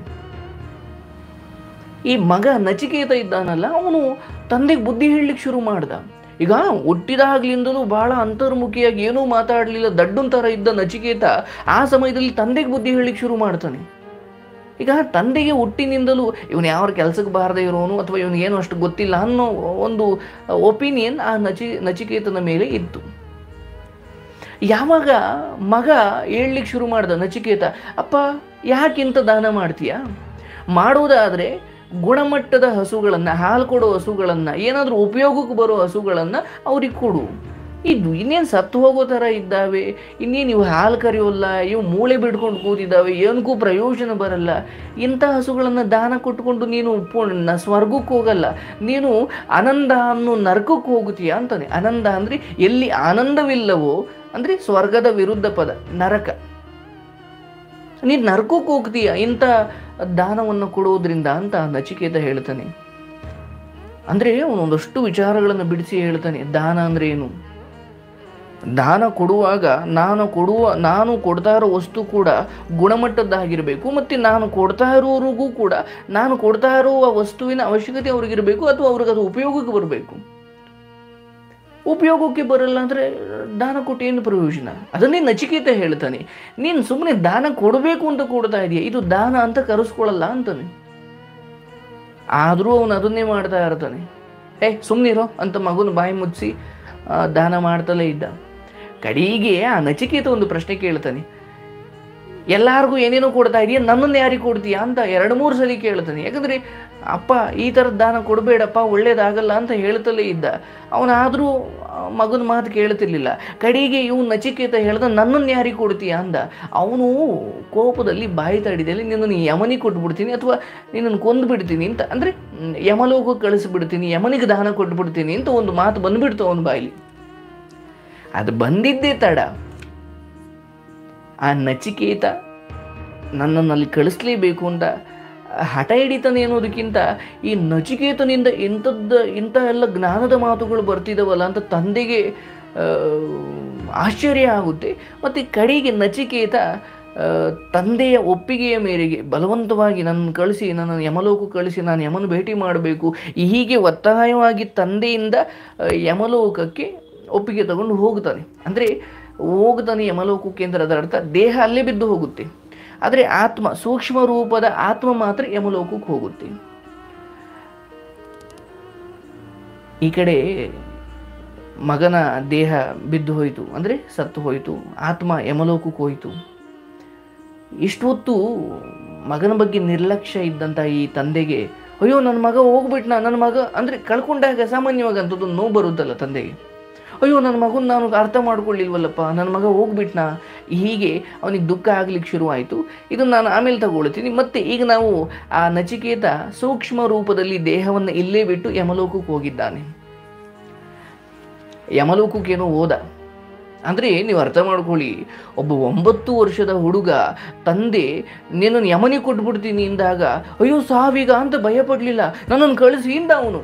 ಈ ಮಗ ನಚಿಕೇತ ಇದ್ದಾನಲ್ಲ ಅವನು ತಂದೆಗೆ ಬುದ್ಧಿ ಹೇಳಲಿಕ್ಕೆ ಶುರು ಮಾಡ್ದ ಈಗ ಹುಟ್ಟಿದಾಗ್ಲಿಂದಲೂ ಬಹಳ ಅಂತರ್ಮುಖಿಯಾಗಿ ಏನೂ ಮಾತಾಡಲಿಲ್ಲ ದಡ್ಡನ್ ಥರ ಇದ್ದ ನಚಿಕೇತ ಆ ಸಮಯದಲ್ಲಿ ತಂದೆಗೆ ಬುದ್ಧಿ ಹೇಳಲಿಕ್ಕೆ ಶುರು ಮಾಡ್ತಾನೆ ಈಗ ತಂದೆಗೆ ಹುಟ್ಟಿನಿಂದಲೂ ಇವನು ಯಾವ ಕೆಲಸಕ್ಕೆ ಬಾರದೇ ಇರೋನು ಅಥವಾ ಇವನಿಗೇನು ಅಷ್ಟು ಗೊತ್ತಿಲ್ಲ ಅನ್ನೋ ಒಂದು ಒಪಿನಿಯನ್ ಆ ನಚಿ ನಚಿಕೇತನ ಮೇಲೆ ಇತ್ತು ಯಾವಾಗ ಮಗ ಹೇಳ್ಲಿಕ್ಕೆ ಶುರು ಮಾಡ್ದ ನಚಿಕೇತ ಅಪ್ಪ ಯಾಕಿಂತ ದಾನ ಮಾಡ್ತೀಯಾ ಮಾಡೋದಾದರೆ ಗುಣಮಟ್ಟದ ಹಸುಗಳನ್ನು ಹಾಲು ಕೊಡೋ ಹಸುಗಳನ್ನು ಏನಾದರೂ ಉಪಯೋಗಕ್ಕೆ ಬರೋ ಹಸುಗಳನ್ನು ಅವ್ರಿಗೆ ಕೊಡು ಇದು ಇನ್ನೇನು ಸತ್ತು ಹೋಗೋ ಥರ ಇದ್ದಾವೆ ಇನ್ನೇನು ಇವು ಹಾಲು ಕರೆಯೋಲ್ಲ ಇವು ಮೂಳೆ ಬಿಡ್ಕೊಂಡು ಕೂತಿದ್ದಾವೆ ಏನಕ್ಕೂ ಪ್ರಯೋಜನ ಬರಲ್ಲ ಇಂಥ ಹಸುಗಳನ್ನು ದಾನ ಕೊಟ್ಕೊಂಡು ನೀನು ಪೂರ್ಣ ಸ್ವರ್ಗಕ್ಕೆ ಹೋಗಲ್ಲ ನೀನು ಆನಂದ ಅನ್ನೋ ನರಕಕ್ಕೆ ಹೋಗುತ್ತೀಯ ಅಂತಾನೆ ಆನಂದ ಅಂದರೆ ಎಲ್ಲಿ ಆನಂದವಿಲ್ಲವೋ ಅಂದರೆ ಸ್ವರ್ಗದ ವಿರುದ್ಧ ಪದ ನರಕ ನೀನು ನರಕಕ್ಕೆ ಹೋಗ್ತೀಯ ಇಂಥ ದಾನವನ್ನು ಕೊಡುವುದರಿಂದ ಅಂತ ನಚಿಕೇತ ಹೇಳ್ತಾನೆ ಅಂದರೆ ಒಂದಷ್ಟು ವಿಚಾರಗಳನ್ನು ಬಿಡಿಸಿ ಹೇಳ್ತಾನೆ ದಾನ ಅಂದರೆ ಏನು ದಾನ ಕೊಡುವಾಗ ನಾನು ಕೊಡುವ ನಾನು ಕೊಡ್ತಾ ಇರೋ ವಸ್ತು ಕೂಡ ಗುಣಮಟ್ಟದ್ದಾಗಿರಬೇಕು ಮತ್ತು ನಾನು ಕೊಡ್ತಾ ಇರೋರಿಗೂ ಕೂಡ ನಾನು ಕೊಡ್ತಾ ಇರುವ ವಸ್ತುವಿನ ಅವಶ್ಯಕತೆ ಅವ್ರಿಗಿರಬೇಕು ಅಥವಾ ಅವ್ರಿಗೆ ಅದು ಉಪಯೋಗಕ್ಕೆ ಬರಬೇಕು ಉಪಯೋಗಕ್ಕೆ ಬರಲ್ಲ ಅಂದರೆ ದಾನ ಕೊಟ್ಟು ಏನು ಪ್ರಯೋಜನ ಅದನ್ನೇ ನಚಿಕೇತ ಹೇಳ್ತಾನೆ ನೀನು ಸುಮ್ಮನೆ ದಾನ ಕೊಡಬೇಕು ಅಂತ ಕೊಡ್ತಾ ಇದೆಯಾ ಇದು ದಾನ ಅಂತ ಕರೆಸ್ಕೊಳ್ಳಲ್ಲ ಅಂತಾನೆ ಆದರೂ ಅವನು ಅದನ್ನೇ ಮಾಡ್ತಾ ಇರ್ತಾನೆ ಏ ಸುಮ್ಮನಿರೋ ಅಂತ ಮಗನ ಬಾಯಿ ಮುಚ್ಚಿ ಆ, ದಾನ ಮಾಡ್ತಲೇ ಇದ್ದ ಕಡೆಗೆ ಆ ನಚಿಕೇತ ಒಂದು ಪ್ರಶ್ನೆ ಕೇಳ್ತಾನೆ ಎಲ್ಲಾರ್ಗೂ ಏನೇನೋ ಕೊಡ್ತಾ ಇದೆಯಾ ನನ್ನನ್ನು ಯಾರಿಗೆ ಕೊಡ್ತೀಯಾ ಅಂತ ಎರಡು ಮೂರು ಸಲ ಕೇಳ್ತಾನೆ ಯಾಕಂದರೆ ಅಪ್ಪ ಈ ಥರದ ದಾನ ಕೊಡಬೇಡಪ್ಪ ಒಳ್ಳೇದಾಗಲ್ಲ ಅಂತ ಹೇಳ್ತಲೇ ಇದ್ದ ಅವನಾದರೂ ಮಗನ ಮಾತು ಕೇಳ್ತಿರ್ಲಿಲ್ಲ ಕಡೆಗೆ ಇವ್ನು ನಚಿಕೇತ ಹೇಳ್ದ ನನ್ನನ್ನು ಯಾರಿಗೆ ಕೊಡ್ತೀಯಾ ಅಂದ ಅವನು ಕೋಪದಲ್ಲಿ ಬಾಯಿ ತಡಿದಲ್ಲಿ ನಿನ್ನನ್ನು ಯಮನಿಗೆ ಕೊಟ್ಬಿಡ್ತೀನಿ ಅಥವಾ ನಿನ್ನನ್ನು ಕೊಂದು ಬಿಡ್ತೀನಿ ಅಂತ ಅಂದರೆ ಯಮಲೋಕಕ್ಕೆ ಕಳಿಸ್ಬಿಡ್ತೀನಿ ಯಮನಿಗೆ ದಾನ ಕೊಟ್ಬಿಡ್ತೀನಿ ಅಂತ ಒಂದು ಮಾತು ಬಂದ್ಬಿಡ್ತು ಅವನ ಬಾಯಿಲಿ ಅದು ಬಂದಿದ್ದೇ ತಡ ಆ ನಚಿಕೇತ ನನ್ನನ್ನು ಅಲ್ಲಿ ಕಳಿಸ್ಲೇಬೇಕು ಅಂತ ಹಠ ಹಿಡಿತಾನೆ ಅನ್ನೋದಕ್ಕಿಂತ ಈ ನಚಿಕೇತನಿಂದ ಇಂಥದ್ದು ಇಂಥ ಎಲ್ಲ ಜ್ಞಾನದ ಮಾತುಗಳು ಬರ್ತಿದ್ದಾವಲ್ಲ ಅಂತ ತಂದೆಗೆ ಆ, ಆಶ್ಚರ್ಯ ಆಗುತ್ತೆ ಮತ್ತು ಕಡೆಗೆ ನಚಿಕೇತ ಆ, ತಂದೆಯ ಒಪ್ಪಿಗೆಯ ಮೇರೆಗೆ ಬಲವಂತವಾಗಿ ನನ್ನ ಕಳಿಸಿ ನನ್ನ ಯಮಲೋಕ ಕಳಿಸಿ ನಾನು ಯಮನ ಭೇಟಿ ಮಾಡಬೇಕು ಹೀಗೆ ಒತ್ತಾಯವಾಗಿ ತಂದೆಯಿಂದ ಆ, ಯಮಲೋಕಕ್ಕೆ ಒಪ್ಪಿಗೆ ತಗೊಂಡು ಹೋಗ್ತಾನೆ ಅಂದರೆ ಹೋಗ್ತಾನೆ ಯಮಲೋಕಕ್ಕೆ ಅಂದ್ರೆ ಅದರ ಅರ್ಥ ದೇಹ ಅಲ್ಲೇ ಬಿದ್ದು ಹೋಗುತ್ತೆ ಆದರೆ ಆತ್ಮ ಸೂಕ್ಷ್ಮ ರೂಪದ ಆತ್ಮ ಮಾತ್ರ ಯಮಲೋಕಕ್ಕೆ ಹೋಗುತ್ತೆ ಈ ಕಡೆ ಮಗನ ದೇಹ ಬಿದ್ದು ಹೋಯಿತು ಅಂದರೆ ಸತ್ತು ಹೋಯಿತು ಆತ್ಮ ಯಮಲೋಕಕ್ಕೆ ಹೋಯಿತು ಇಷ್ಟೊತ್ತು ಮಗನ ಬಗ್ಗೆ ನಿರ್ಲಕ್ಷ್ಯ ಇದ್ದಂಥ ಈ ತಂದೆಗೆ ಅಯ್ಯೋ ನನ್ನ ಮಗ ಹೋಗ್ಬಿಟ್ನ ನನ್ನ ಮಗ ಅಂದರೆ ಕಳ್ಕೊಂಡಾಗ ಸಾಮಾನ್ಯವಾಗಿ ಅಂಥದ್ದು ನೋವು ಬರುತ್ತಲ್ಲ ತಂದೆಗೆ ಅಯ್ಯೋ ನನ್ನ ಮಗನ ನಾನು ಅರ್ಥ ಮಾಡ್ಕೊಳ್ಳಿಲ್ವಲ್ಲಪ್ಪ ನನ್ನ ಮಗ ಹೋಗ್ಬಿಟ್ನ ಹೀಗೆ ಅವನಿಗೆ ದುಃಖ ಆಗ್ಲಿಕ್ಕೆ ಶುರುವಾಯಿತು ಇದನ್ನು ನಾನು ಆಮೇಲೆ ತಗೊಳ್ತೀನಿ ಮತ್ತೆ ಈಗ ನಾವು ಆ ನಚಿಕೇತ ಸೂಕ್ಷ್ಮ ರೂಪದಲ್ಲಿ ದೇಹವನ್ನು ಇಲ್ಲೇ ಬಿಟ್ಟು ಯಮಲೋಕಕ್ಕೆ ಹೋಗಿದ್ದಾನೆ ಯಮಲೋಕಕ್ಕೇನೋ ಹೋದ ಅಂದರೆ ನೀವು ಅರ್ಥ ಮಾಡ್ಕೊಳ್ಳಿ ಒಬ್ಬ ಒಂಬತ್ತು ವರ್ಷದ ಹುಡುಗ ತಂದೆ ನಿನ್ನನ್ನು ಯಮನಿಗೆ ಕೊಟ್ಬಿಡ್ತೀನಿ ಇಂದಾಗ ಅಯ್ಯೋ ಸಾವಿಗ ಅಂತ ಭಯಪಡಲಿಲ್ಲ ನನ್ನನ್ನು ಕಳಿಸಿ ಇಂದ ಅವನು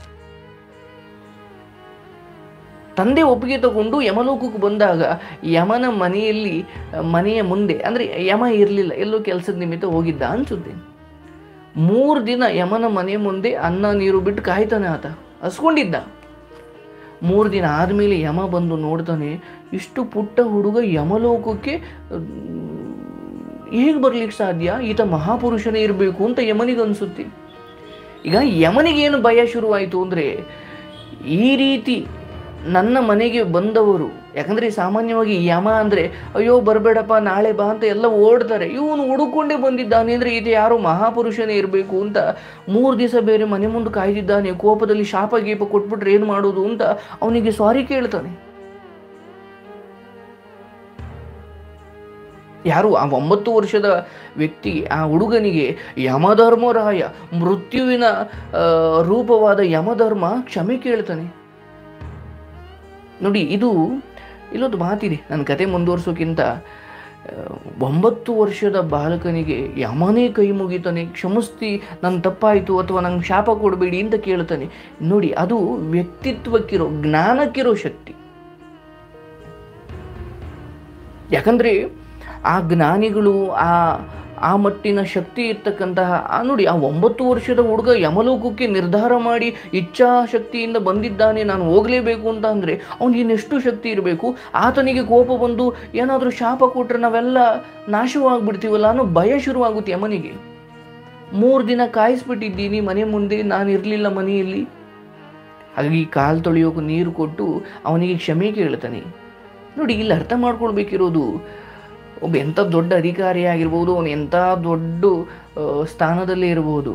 ತಂದೆ ಒಪ್ಪಿಗೆ ತಗೊಂಡು ಯಮಲೋಕಕ್ಕೆ ಬಂದಾಗ ಯಮನ ಮನೆಯಲ್ಲಿ ಮನೆಯ ಮುಂದೆ ಅಂದರೆ ಯಮ ಇರಲಿಲ್ಲ ಎಲ್ಲೋ ಕೆಲಸದ ನಿಮಿತ್ತ ಹೋಗಿದ್ದ ಅನ್ಸುತ್ತೆ ಮೂರು ದಿನ ಯಮನ ಮನೆ ಮುಂದೆ ಅನ್ನ ನೀರು ಬಿಟ್ಟು ಕಾಯ್ತಾನೆ ಆತ ಹಸ್ಕೊಂಡಿದ್ದ ಮೂರು ದಿನ ಆದಮೇಲೆ ಯಮ ಬಂದು ನೋಡ್ತಾನೆ ಇಷ್ಟು ಪುಟ್ಟ ಹುಡುಗ ಯಮಲೋಕಕ್ಕೆ ಹೇಗೆ ಬರ್ಲಿಕ್ಕೆ ಸಾಧ್ಯ ಈತ ಮಹಾಪುರುಷನೇ ಇರಬೇಕು ಅಂತ ಯಮನಿಗೆ ಅನಿಸುತ್ತೆ ಈಗ ಯಮನಿಗೇನು ಭಯ ಶುರುವಾಯಿತು ಅಂದರೆ ಈ ರೀತಿ ನನ್ನ ಮನೆಗೆ ಬಂದವರು ಯಾಕಂದರೆ ಸಾಮಾನ್ಯವಾಗಿ ಯಮ ಅಂದರೆ ಅಯ್ಯೋ ಬರಬೇಡಪ್ಪ ನಾಳೆ ಬಾ ಅಂತ ಎಲ್ಲ ಓಡ್ತಾರೆ ಇವನು ಹುಡುಕೊಂಡೇ ಬಂದಿದ್ದಾನೆ ಅಂದರೆ ಇದು ಯಾರೋ ಮಹಾಪುರುಷನೇ ಇರಬೇಕು ಅಂತ ಮೂರು ದಿವಸ ಬೇರೆ ಮನೆ ಮುಂದೆ ಕಾಯ್ದಿದ್ದಾನೆ ಕೋಪದಲ್ಲಿ ಶಾಪ ಗೀಪ ಕೊಟ್ಬಿಟ್ರೆ ಏನು ಮಾಡೋದು ಅಂತ ಅವನಿಗೆ ಸಾರಿ ಕೇಳ್ತಾನೆ ಯಾರು ಆ ಒಂಬತ್ತು ವರ್ಷದ ವ್ಯಕ್ತಿ ಆ ಹುಡುಗನಿಗೆ ಯಮಧರ್ಮರಾಯ ಮೃತ್ಯುವಿನ ಆ, ರೂಪವಾದ ಯಮಧರ್ಮ ಕ್ಷಮೆ ಕೇಳ್ತಾನೆ ನೋಡಿ ಇದು ಇಲ್ಲೊಂದು ಮಾತಿದೆ ನನ್ನ ಕತೆ ಮುಂದುವರ್ಸೋಕ್ಕಿಂತ ಆ, ಒಂಬತ್ತು ವರ್ಷದ ಬಾಲಕನಿಗೆ ಯಮನೇ ಕೈ ಮುಗಿತಾನೆ ಕ್ಷಮಿಸ್ತಿ ನನ್ನ ತಪ್ಪಾಯಿತು ಅಥವಾ ನಂಗೆ ಶಾಪ ಕೊಡಬೇಡಿ ಅಂತ ಕೇಳ್ತಾನೆ ನೋಡಿ ಅದು ವ್ಯಕ್ತಿತ್ವಕ್ಕಿರೋ ಜ್ಞಾನಕ್ಕಿರೋ ಶಕ್ತಿ ಯಾಕಂದರೆ ಆ ಜ್ಞಾನಿಗಳು ಆ ಆ ಮಟ್ಟಿನ ಶಕ್ತಿ ಇರ್ತಕ್ಕಂತಹ ಆ ನೋಡಿ ಆ ಒಂಬತ್ತು ವರ್ಷದ ಹುಡುಗ ಯಮಲೋಕಕ್ಕೆ ನಿರ್ಧಾರ ಮಾಡಿ ಇಚ್ಛಾಶಕ್ತಿಯಿಂದ ಬಂದಿದ್ದಾನೆ ನಾನು ಹೋಗಲೇಬೇಕು ಅಂತ ಅಂದರೆ ಅವನಿಗೆ ಇನ್ನೆಷ್ಟು ಶಕ್ತಿ ಇರಬೇಕು ಆತನಿಗೆ ಕೋಪ ಬಂದು ಏನಾದರೂ ಶಾಪ ಕೊಟ್ಟರೆ ನಾವೆಲ್ಲ ನಾಶವಾಗ್ಬಿಡ್ತೀವಲ್ಲ ಅನ್ನೋ ಭಯ ಶುರುವಾಗುತ್ತೆ ಯಮನಿಗೆ ಮೂರು ದಿನ ಕಾಯಿಸ್ಬಿಟ್ಟಿದ್ದೀನಿ ಮನೆ ಮುಂದೆ ನಾನು ಇರಲಿಲ್ಲ ಮನೆಯಲ್ಲಿ ಹಾಗಾಗಿ ಕಾಲು ತೊಳೆಯೋಕೆ ನೀರು ಕೊಟ್ಟು ಅವನಿಗೆ ಕ್ಷಮೆ ಕೇಳ್ತಾನೆ ನೋಡಿ ಇಲ್ಲಿ ಅರ್ಥ ಮಾಡ್ಕೊಳ್ಬೇಕಿರೋದು ಒಬ್ಬ ಎಂಥ ದೊಡ್ಡ ಅಧಿಕಾರಿ ಆಗಿರ್ಬೋದು ಅವನು ಎಂಥ ದೊಡ್ಡ ಆ, ಸ್ಥಾನದಲ್ಲಿ ಇರ್ಬೋದು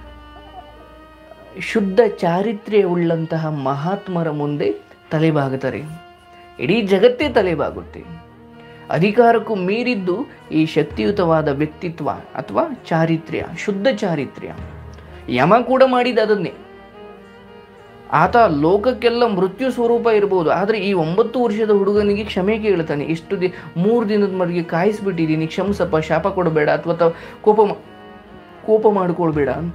ಶುದ್ಧ ಚಾರಿತ್ರ್ಯ ಉಳ್ಳಂತಹ ಮಹಾತ್ಮರ ಮುಂದೆ ತಲೆಬಾಗುತ್ತಾರೆ ಇಡೀ ಜಗತ್ತೇ ತಲೆಬಾಗುತ್ತೆ ಅಧಿಕಾರಕ್ಕೂ ಮೀರಿದ್ದು ಈ ಶಕ್ತಿಯುತವಾದ ವ್ಯಕ್ತಿತ್ವ ಅಥವಾ ಚಾರಿತ್ರ್ಯ ಶುದ್ಧ ಚಾರಿತ್ರ್ಯ ಯಮ ಕೂಡ ಮಾಡಿದ ಅದನ್ನೇ ಆತ ಲೋಕಕ್ಕೆಲ್ಲ ಮೃತ್ಯು ಸ್ವರೂಪ ಇರ್ಬೋದು ಆದರೆ ಈ ಒಂಬತ್ತು ವರ್ಷದ ಹುಡುಗನಿಗೆ ಕ್ಷಮೆ ಕೇಳ್ತಾನೆ ಇಷ್ಟು ದಿ ಮೂರು ದಿನದ ಮರೆಗೆ ಕಾಯಿಸ್ಬಿಟ್ಟಿದ್ದೀನಿ ಕ್ಷಮಿಸಪ್ಪ ಶಾಪ ಕೊಡಬೇಡ ಅಥವಾ ತ- ಕೋಪ ಮಾ- ಕೋಪ ಮಾಡ್ಕೊಳ್ಬೇಡ ಅಂತ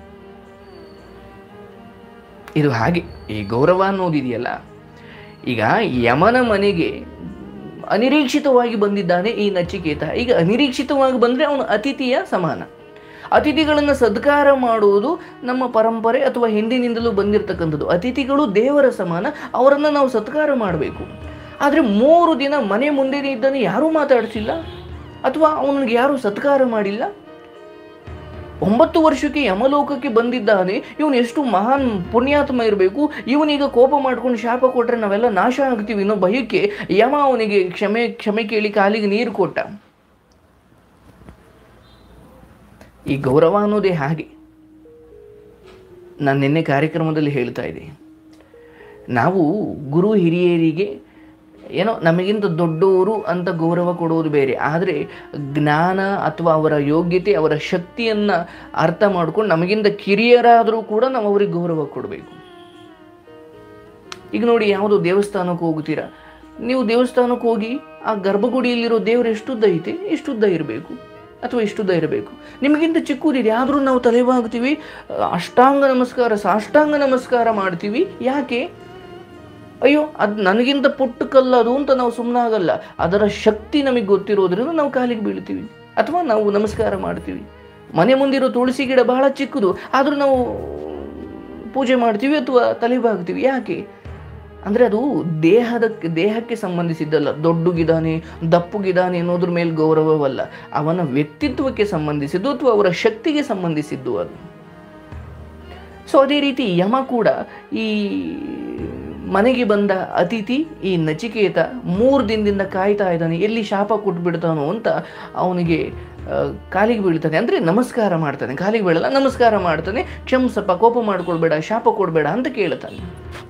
ಇದು ಹಾಗೆ ಈ ಗೌರವ ಅನ್ನೋದಿದೆಯಲ್ಲ ಈಗ ಯಮನ ಮನೆಗೆ ಅನಿರೀಕ್ಷಿತವಾಗಿ ಬಂದಿದ್ದಾನೆ ಈ ನಚಿಕೇತ ಈಗ ಅನಿರೀಕ್ಷಿತವಾಗಿ ಬಂದರೆ ಅವನು ಅತಿಥಿಯ ಸಮಾನ ಅತಿಥಿಗಳನ್ನು ಸತ್ಕಾರ ಮಾಡುವುದು ನಮ್ಮ ಪರಂಪರೆ ಅಥವಾ ಹಿಂದಿನಿಂದಲೂ ಬಂದಿರತಕ್ಕಂಥದ್ದು ಅತಿಥಿಗಳು ದೇವರ ಸಮಾನ ಅವರನ್ನು ನಾವು ಸತ್ಕಾರ ಮಾಡಬೇಕು ಆದರೆ ಮೂರು ದಿನ ಮನೆ ಮುಂದೆನೇ ಇದ್ದಾನೆ ಯಾರೂ ಮಾತಾಡಿಸಿಲ್ಲ ಅಥವಾ ಅವನಿಗೆ ಯಾರೂ ಸತ್ಕಾರ ಮಾಡಿಲ್ಲ ಒಂಬತ್ತು ವರ್ಷಕ್ಕೆ ಯಮಲೋಕಕ್ಕೆ ಬಂದಿದ್ದಾನೆ ಇವನು ಎಷ್ಟು ಮಹಾನ್ ಪುಣ್ಯಾತ್ಮ ಇರಬೇಕು ಇವನೀಗ ಕೋಪ ಮಾಡ್ಕೊಂಡು ಶಾಪ ಕೊಟ್ಟರೆ ನಾವೆಲ್ಲ ನಾಶ ಆಗ್ತೀವಿ ಅನ್ನೋ ಭಯಕ್ಕೆ ಯಮ ಅವನಿಗೆ ಕ್ಷಮೆ ಕ್ಷಮೆ ಕೇಳಿ ಕಾಲಿಗೆ ನೀರು ಕೊಟ್ಟ ಈ ಗೌರವ ಅನ್ನೋದೇ ಹಾಗೆ ನಾನು ನಿನ್ನೆ ಕಾರ್ಯಕ್ರಮದಲ್ಲಿ ಹೇಳ್ತಾ ಇದ್ದೆ ನಾವು ಗುರು ಹಿರಿಯರಿಗೆ ಏನೋ ನಮಗಿಂತ ದೊಡ್ಡವರು ಅಂತ ಗೌರವ ಕೊಡುವುದು ಬೇರೆ ಆದರೆ ಜ್ಞಾನ ಅಥವಾ ಅವರ ಯೋಗ್ಯತೆ ಅವರ ಶಕ್ತಿಯನ್ನು ಅರ್ಥ ಮಾಡ್ಕೊಂಡು ನಮಗಿಂತ ಕಿರಿಯರಾದರೂ ಕೂಡ ನಾವು ಅವರಿಗೆ ಗೌರವ ಕೊಡಬೇಕು ಈಗ ನೋಡಿ ಯಾವುದೋ ದೇವಸ್ಥಾನಕ್ಕೆ ಹೋಗ್ತೀರಾ ನೀವು ದೇವಸ್ಥಾನಕ್ಕೆ ಹೋಗಿ ಆ ಗರ್ಭಗುಡಿಯಲ್ಲಿರೋ ದೇವರು ಎಷ್ಟುದ್ದ ಐತೆ ಇಷ್ಟುದ್ದ ಇರಬೇಕು ಅಥವಾ ಇಷ್ಟುದ್ದ ಇರಬೇಕು ನಿಮಗಿಂತ ಚಿಕ್ಕದಿದೆ ಆದರೂ ನಾವು ತಲೆಬಾಗ್ತೀವಿ ಅಷ್ಟಾಂಗ ನಮಸ್ಕಾರ ಸಾಷ್ಟಾಂಗ ನಮಸ್ಕಾರ ಮಾಡ್ತೀವಿ ಯಾಕೆ ಅಯ್ಯೋ ಅದು ನನಗಿಂತ ಪುಟ್ಟ ಕಲ್ಲದು ಅಂತ ನಾವು ಸುಮ್ಮನಾಗಲ್ಲ ಅದರ ಶಕ್ತಿ ನಮಗೆ ಗೊತ್ತಿರೋದ್ರಿಂದ ನಾವು ಕಾಲಿಗೆ ಬೀಳ್ತೀವಿ ಅಥವಾ ನಾವು ನಮಸ್ಕಾರ ಮಾಡ್ತೀವಿ ಮನೆ ಮುಂದಿರೋ ತುಳಸಿ ಗಿಡ ಬಹಳ ಚಿಕ್ಕದು ಆದರೂ ನಾವು ಪೂಜೆ ಮಾಡ್ತೀವಿ ಅಥವಾ ತಲೆಬಾಗ್ತೀವಿ ಯಾಕೆ ಅಂದರೆ ಅದು ದೇಹದ ದೇಹಕ್ಕೆ ಸಂಬಂಧಿಸಿದ್ದಲ್ಲ ದೊಡ್ಡಗಿದ್ದಾನೆ ದಪ್ಪಗಿದ್ದಾನೆ ಅನ್ನೋದ್ರ ಮೇಲೆ ಗೌರವವಲ್ಲ ಅವನ ವ್ಯಕ್ತಿತ್ವಕ್ಕೆ ಸಂಬಂಧಿಸಿದ್ದು ಅಥವಾ ಅವರ ಶಕ್ತಿಗೆ ಸಂಬಂಧಿಸಿದ್ದು ಅದು ಸೊ ಅದೇ ರೀತಿ ಯಮ ಕೂಡ ಈ ಮನೆಗೆ ಬಂದ ಅತಿಥಿ ಈ ನಚಿಕೇತ ಮೂರು ದಿನದಿಂದ ಕಾಯ್ತಾ ಇದ್ದಾನೆ ಎಲ್ಲಿ ಶಾಪ ಕೊಟ್ಬಿಡ್ತಾನೋ ಅಂತ ಅವನಿಗೆ ಆ, ಕಾಲಿಗೆ ಬೀಳ್ತಾನೆ ಅಂದರೆ ನಮಸ್ಕಾರ ಮಾಡ್ತಾನೆ ಕಾಲಿಗೆ ಬೀಳಲ್ಲ ನಮಸ್ಕಾರ ಮಾಡ್ತಾನೆ ಕ್ಷಮಿಸಪ್ಪ ಕೋಪ ಮಾಡ್ಕೊಳ್ಬೇಡ ಶಾಪ ಕೊಡಬೇಡ ಅಂತ ಕೇಳ್ತಾನೆ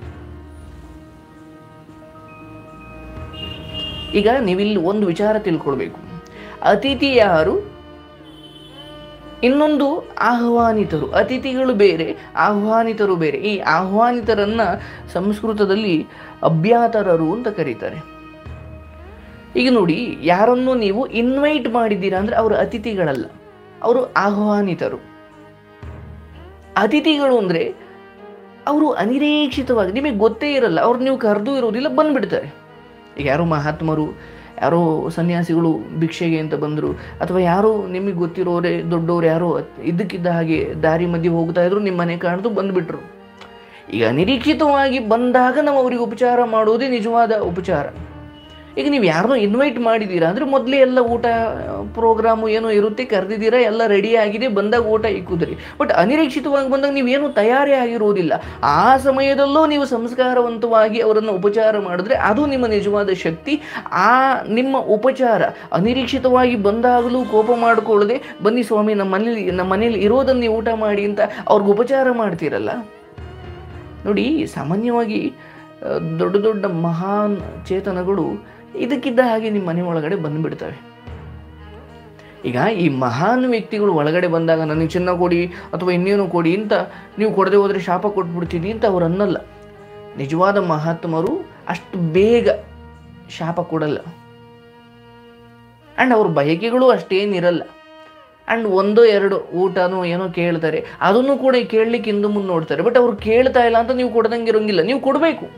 ಈಗ ನೀವಿಲ್ಲಿ ಒಂದು ವಿಚಾರ ತಿಳ್ಕೊಳ್ಬೇಕು ಅತಿಥಿ ಯಾರು ಇನ್ನೊಂದು ಆಹ್ವಾನಿತರು ಅತಿಥಿಗಳು ಬೇರೆ ಆಹ್ವಾನಿತರು ಬೇರೆ ಈ ಆಹ್ವಾನಿತರನ್ನ ಸಂಸ್ಕೃತದಲ್ಲಿ ಅಭ್ಯಾತರರು ಅಂತ ಕರೀತಾರೆ ಈಗ ನೋಡಿ ಯಾರನ್ನು ನೀವು ಇನ್ವೈಟ್ ಮಾಡಿದ್ದೀರಾ ಅಂದ್ರೆ ಅವರು ಅತಿಥಿಗಳಲ್ಲ ಅವರು ಆಹ್ವಾನಿತರು ಅತಿಥಿಗಳು ಅಂದ್ರೆ ಅವರು ಅನಿರೀಕ್ಷಿತವಾಗಿ ನಿಮಗೆ ಗೊತ್ತೇ ಇರಲ್ಲ ಅವ್ರು ನೀವು ಕರೆದು ಇರೋದಿಲ್ಲ ಬಂದ್ಬಿಡ್ತಾರೆ ಈಗ ಯಾರೋ ಮಹಾತ್ಮರು ಯಾರೋ ಸನ್ಯಾಸಿಗಳು ಭಿಕ್ಷೆಗೆ ಅಂತ ಬಂದರು ಅಥವಾ ಯಾರೋ ನಿಮಗೆ ಗೊತ್ತಿರೋರೆ ದೊಡ್ಡವರು ಯಾರೋ ಇದ್ದಕ್ಕಿದ್ದ ಹಾಗೆ ದಾರಿ ಮಧ್ಯೆ ಹೋಗ್ತಾ ಇದ್ರು ನಿಮ್ಮ ಮನೆ ಕಾಣ್ದು ಬಂದುಬಿಟ್ರು ಈಗ ಅನಿರೀಕ್ಷಿತವಾಗಿ ಬಂದಾಗ ನಾವು ಅವರಿಗೆ ಉಪಚಾರ ಮಾಡೋದೇ ನಿಜವಾದ ಉಪಚಾರ ಈಗ ನೀವು ಯಾರನ್ನೋ ಇನ್ವೈಟ್ ಮಾಡಿದ್ದೀರಾ ಅಂದರೆ ಮೊದಲೇ ಎಲ್ಲ ಊಟ ಪ್ರೋಗ್ರಾಮು ಏನೋ ಇರುತ್ತೆ ಕರೆದಿದ್ದೀರಾ ಎಲ್ಲ ರೆಡಿ ಆಗಿದೆ ಬಂದಾಗ ಊಟ ಇಕ್ಕುದ್ರಿ ಬಟ್ ಅನಿರೀಕ್ಷಿತವಾಗಿ ಬಂದಾಗ ನೀವೇನು ತಯಾರಿ ಆಗಿರೋದಿಲ್ಲ ಆ ಸಮಯದಲ್ಲೂ ನೀವು ಸಂಸ್ಕಾರವಂತವಾಗಿ ಅವರನ್ನು ಉಪಚಾರ ಮಾಡಿದ್ರೆ ಅದು ನಿಮ್ಮ ನಿಜವಾದ ಶಕ್ತಿ ಆ ನಿಮ್ಮ ಉಪಚಾರ ಅನಿರೀಕ್ಷಿತವಾಗಿ ಬಂದಾಗಲೂ ಕೋಪ ಮಾಡಿಕೊಳ್ಳದೆ ಬನ್ನಿ ಸ್ವಾಮಿ ನಮ್ಮ ಮನೇಲಿ ನಮ್ಮ ಮನೇಲಿ ಇರೋದನ್ನು ನೀವು ಊಟ ಮಾಡಿ ಅಂತ ಅವ್ರಿಗೆ ಉಪಚಾರ ಮಾಡ್ತೀರಲ್ಲ ನೋಡಿ ಸಾಮಾನ್ಯವಾಗಿ ಆ, ದೊಡ್ಡ ದೊಡ್ಡ ಮಹಾನ್ ಚೇತನಗಳು ಇದಕ್ಕಿದ್ದ ಹಾಗೆ ನಿಮ್ಮ ಮನೆ ಒಳಗಡೆ ಬಂದುಬಿಡ್ತವೆ ಈಗ ಈ ಮಹಾನ್ ವ್ಯಕ್ತಿಗಳು ಒಳಗಡೆ ಬಂದಾಗ ನನಗೆ ಚಿನ್ನ ಕೊಡಿ ಅಥವಾ ಇನ್ನೇನು ಕೊಡಿ ಅಂತ ನೀವು ಕೊಡದೆ ಹೋದರೆ ಶಾಪ ಕೊಟ್ಬಿಡ್ತೀನಿ ಅಂತ ಅವ್ರು ಅನ್ನಲ್ಲ ನಿಜವಾದ ಮಹಾತ್ಮರು ಅಷ್ಟು ಬೇಗ ಶಾಪ ಕೊಡಲ್ಲ ಆ್ಯಂಡ್ ಅವ್ರ ಬಯಕೆಗಳು ಅಷ್ಟೇನಿರಲ್ಲ ಆ್ಯಂಡ್ ಒಂದೋ ಎರಡು ಊಟನೋ ಏನೋ ಕೇಳ್ತಾರೆ ಅದನ್ನು ಕೂಡ ಕೇಳಲಿಕ್ಕೆ ಹಿಂದೆ ಮುಂದೆ ನೋಡ್ತಾರೆ ಬಟ್ ಅವ್ರು ಕೇಳ್ತಾ ಇಲ್ಲ ಅಂತ ನೀವು ಕೊಡ್ದಂಗೆ ಇರೋಂಗಿಲ್ಲ ನೀವು ಕೊಡಬೇಕು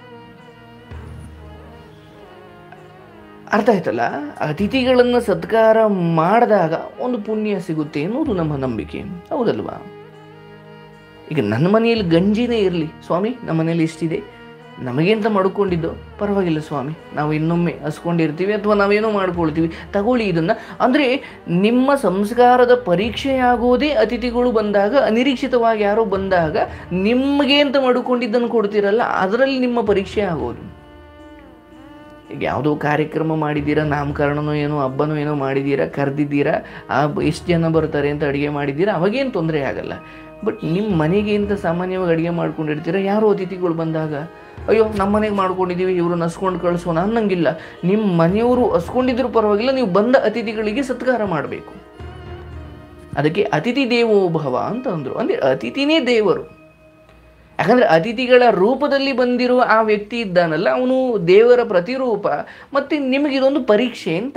ಅರ್ಥ ಆಯ್ತಲ್ಲ ಅತಿಥಿಗಳನ್ನು ಸತ್ಕಾರ ಮಾಡಿದಾಗ ಒಂದು ಪುಣ್ಯ ಸಿಗುತ್ತೆ ಅನ್ನೋದು ನಮ್ಮ ನಂಬಿಕೆ ಹೌದಲ್ವಾ ಈಗ ನನ್ನ ಮನೆಯಲ್ಲಿ ಗಂಜಿನೇ ಇರಲಿ ಸ್ವಾಮಿ ನಮ್ಮ ಮನೇಲಿ ಇಷ್ಟಿದೆ ನಮಗೆಂತ ಮಾಡ್ಕೊಂಡಿದ್ದು ಪರವಾಗಿಲ್ಲ ಸ್ವಾಮಿ ನಾವು ಇನ್ನೊಮ್ಮೆ ಹಸ್ಕೊಂಡಿರ್ತೀವಿ ಅಥವಾ ನಾವೇನೋ ಮಾಡ್ಕೊಳ್ತೀವಿ ತಗೊಳ್ಳಿ ಇದನ್ನು ಅಂದರೆ ನಿಮ್ಮ ಸಂಸ್ಕಾರದ ಪರೀಕ್ಷೆಯಾಗೋದೇ ಅತಿಥಿಗಳು ಬಂದಾಗ ಅನಿರೀಕ್ಷಿತವಾಗಿ ಯಾರೋ ಬಂದಾಗ ನಿಮಗೆ ಅಂತ ಮಾಡ್ಕೊಂಡಿದ್ದನ್ನು ಕೊಡ್ತೀರಲ್ಲ ಅದರಲ್ಲಿ ನಿಮ್ಮ ಪರೀಕ್ಷೆ ಆಗೋದು ಈಗ ಯಾವುದೋ ಕಾರ್ಯಕ್ರಮ ಮಾಡಿದ್ದೀರಾ ನಾಮಕರಣನೋ ಏನೋ ಹಬ್ಬನೋ ಏನೋ ಮಾಡಿದ್ದೀರಾ ಕರೆದಿದ್ದೀರಾ ಆ ಎಷ್ಟು ಜನ ಬರ್ತಾರೆ ಅಂತ ಅಡುಗೆ ಮಾಡಿದ್ದೀರಾ ಅವಾಗೇನು ತೊಂದರೆ ಆಗಲ್ಲ ಬಟ್ ನಿಮ್ಮ ಮನೆಗೆ ಅಂತ ಸಾಮಾನ್ಯವಾಗಿ ಅಡುಗೆ ಮಾಡ್ಕೊಂಡಿರ್ತೀರ ಯಾರೋ ಅತಿಥಿಗಳು ಬಂದಾಗ ಅಯ್ಯೋ ನಮ್ಮ ಮನೆಗೆ ಮಾಡ್ಕೊಂಡಿದ್ದೀವಿ ಇವರು ನಸ್ಕೊಂಡು ಕಳಿಸೋಣ ಅನ್ನಂಗಿಲ್ಲ ನಿಮ್ಮ ಮನೆಯವರು ಹಸ್ಕೊಂಡಿದ್ರು ಪರವಾಗಿಲ್ಲ ನೀವು ಬಂದ ಅತಿಥಿಗಳಿಗೆ ಸತ್ಕಾರ ಮಾಡಬೇಕು ಅದಕ್ಕೆ ಅತಿಥಿ ದೇವೋ ಭವ ಅಂತ ಅಂದರು ಅಂದರೆ ಅತಿಥಿನೇ ದೇವರು ಯಾಕಂದರೆ ಅತಿಥಿಗಳ ರೂಪದಲ್ಲಿ ಬಂದಿರುವ ಆ ವ್ಯಕ್ತಿ ಇದ್ದಾನಲ್ಲ ಅವನು ದೇವರ ಪ್ರತಿರೂಪ ಮತ್ತು ನಿಮಗಿದೊಂದು ಪರೀಕ್ಷೆ ಅಂತ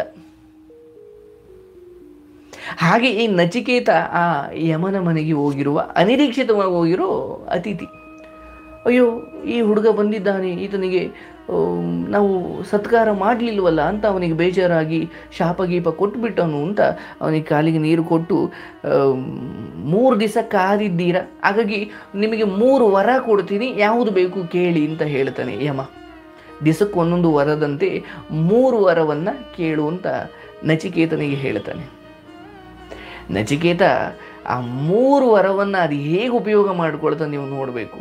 ಹಾಗೆ ಈ ನಚಿಕೇತ ಆ ಯಮನ ಮನೆಗೆ ಹೋಗಿರುವ ಅನಿರೀಕ್ಷಿತವಾಗಿ ಹೋಗಿರೋ ಅತಿಥಿ ಅಯ್ಯೋ ಈ ಹುಡುಗ ಬಂದಿದ್ದಾನೆ ಈತನಿಗೆ ಆಮ್, ನಾವು ಸತ್ಕಾರ ಮಾಡಲಿಲ್ವಲ್ಲ ಅಂತ ಅವನಿಗೆ ಬೇಜಾರಾಗಿ ಶಾಪ ಗೀಪ ಕೊಟ್ಬಿಟ್ಟನು ಅಂತ ಅವನಿಗೆ ಕಾಲಿಗೆ ನೀರು ಕೊಟ್ಟು ಮೂರು ದಿವಸ ಕಾದಿದ್ದೀರ ಹಾಗಾಗಿ ನಿಮಗೆ ಮೂರು ವರ ಕೊಡ್ತೀನಿ ಯಾವುದು ಬೇಕು ಕೇಳಿ ಅಂತ ಹೇಳ್ತಾನೆ ಯಮ ದಿಸಕ್ಕೆ ಒಂದೊಂದು ವರದಂತೆ ಮೂರು ವರವನ್ನು ಕೇಳು ಅಂತ ನಚಿಕೇತನಿಗೆ ಹೇಳ್ತಾನೆ ನಚಿಕೇತ ಆ ಮೂರು ವರವನ್ನು ಅದು ಹೇಗೆ ಉಪಯೋಗ ಮಾಡ್ಕೊಳ್ತಾ ನೀವು ನೋಡಬೇಕು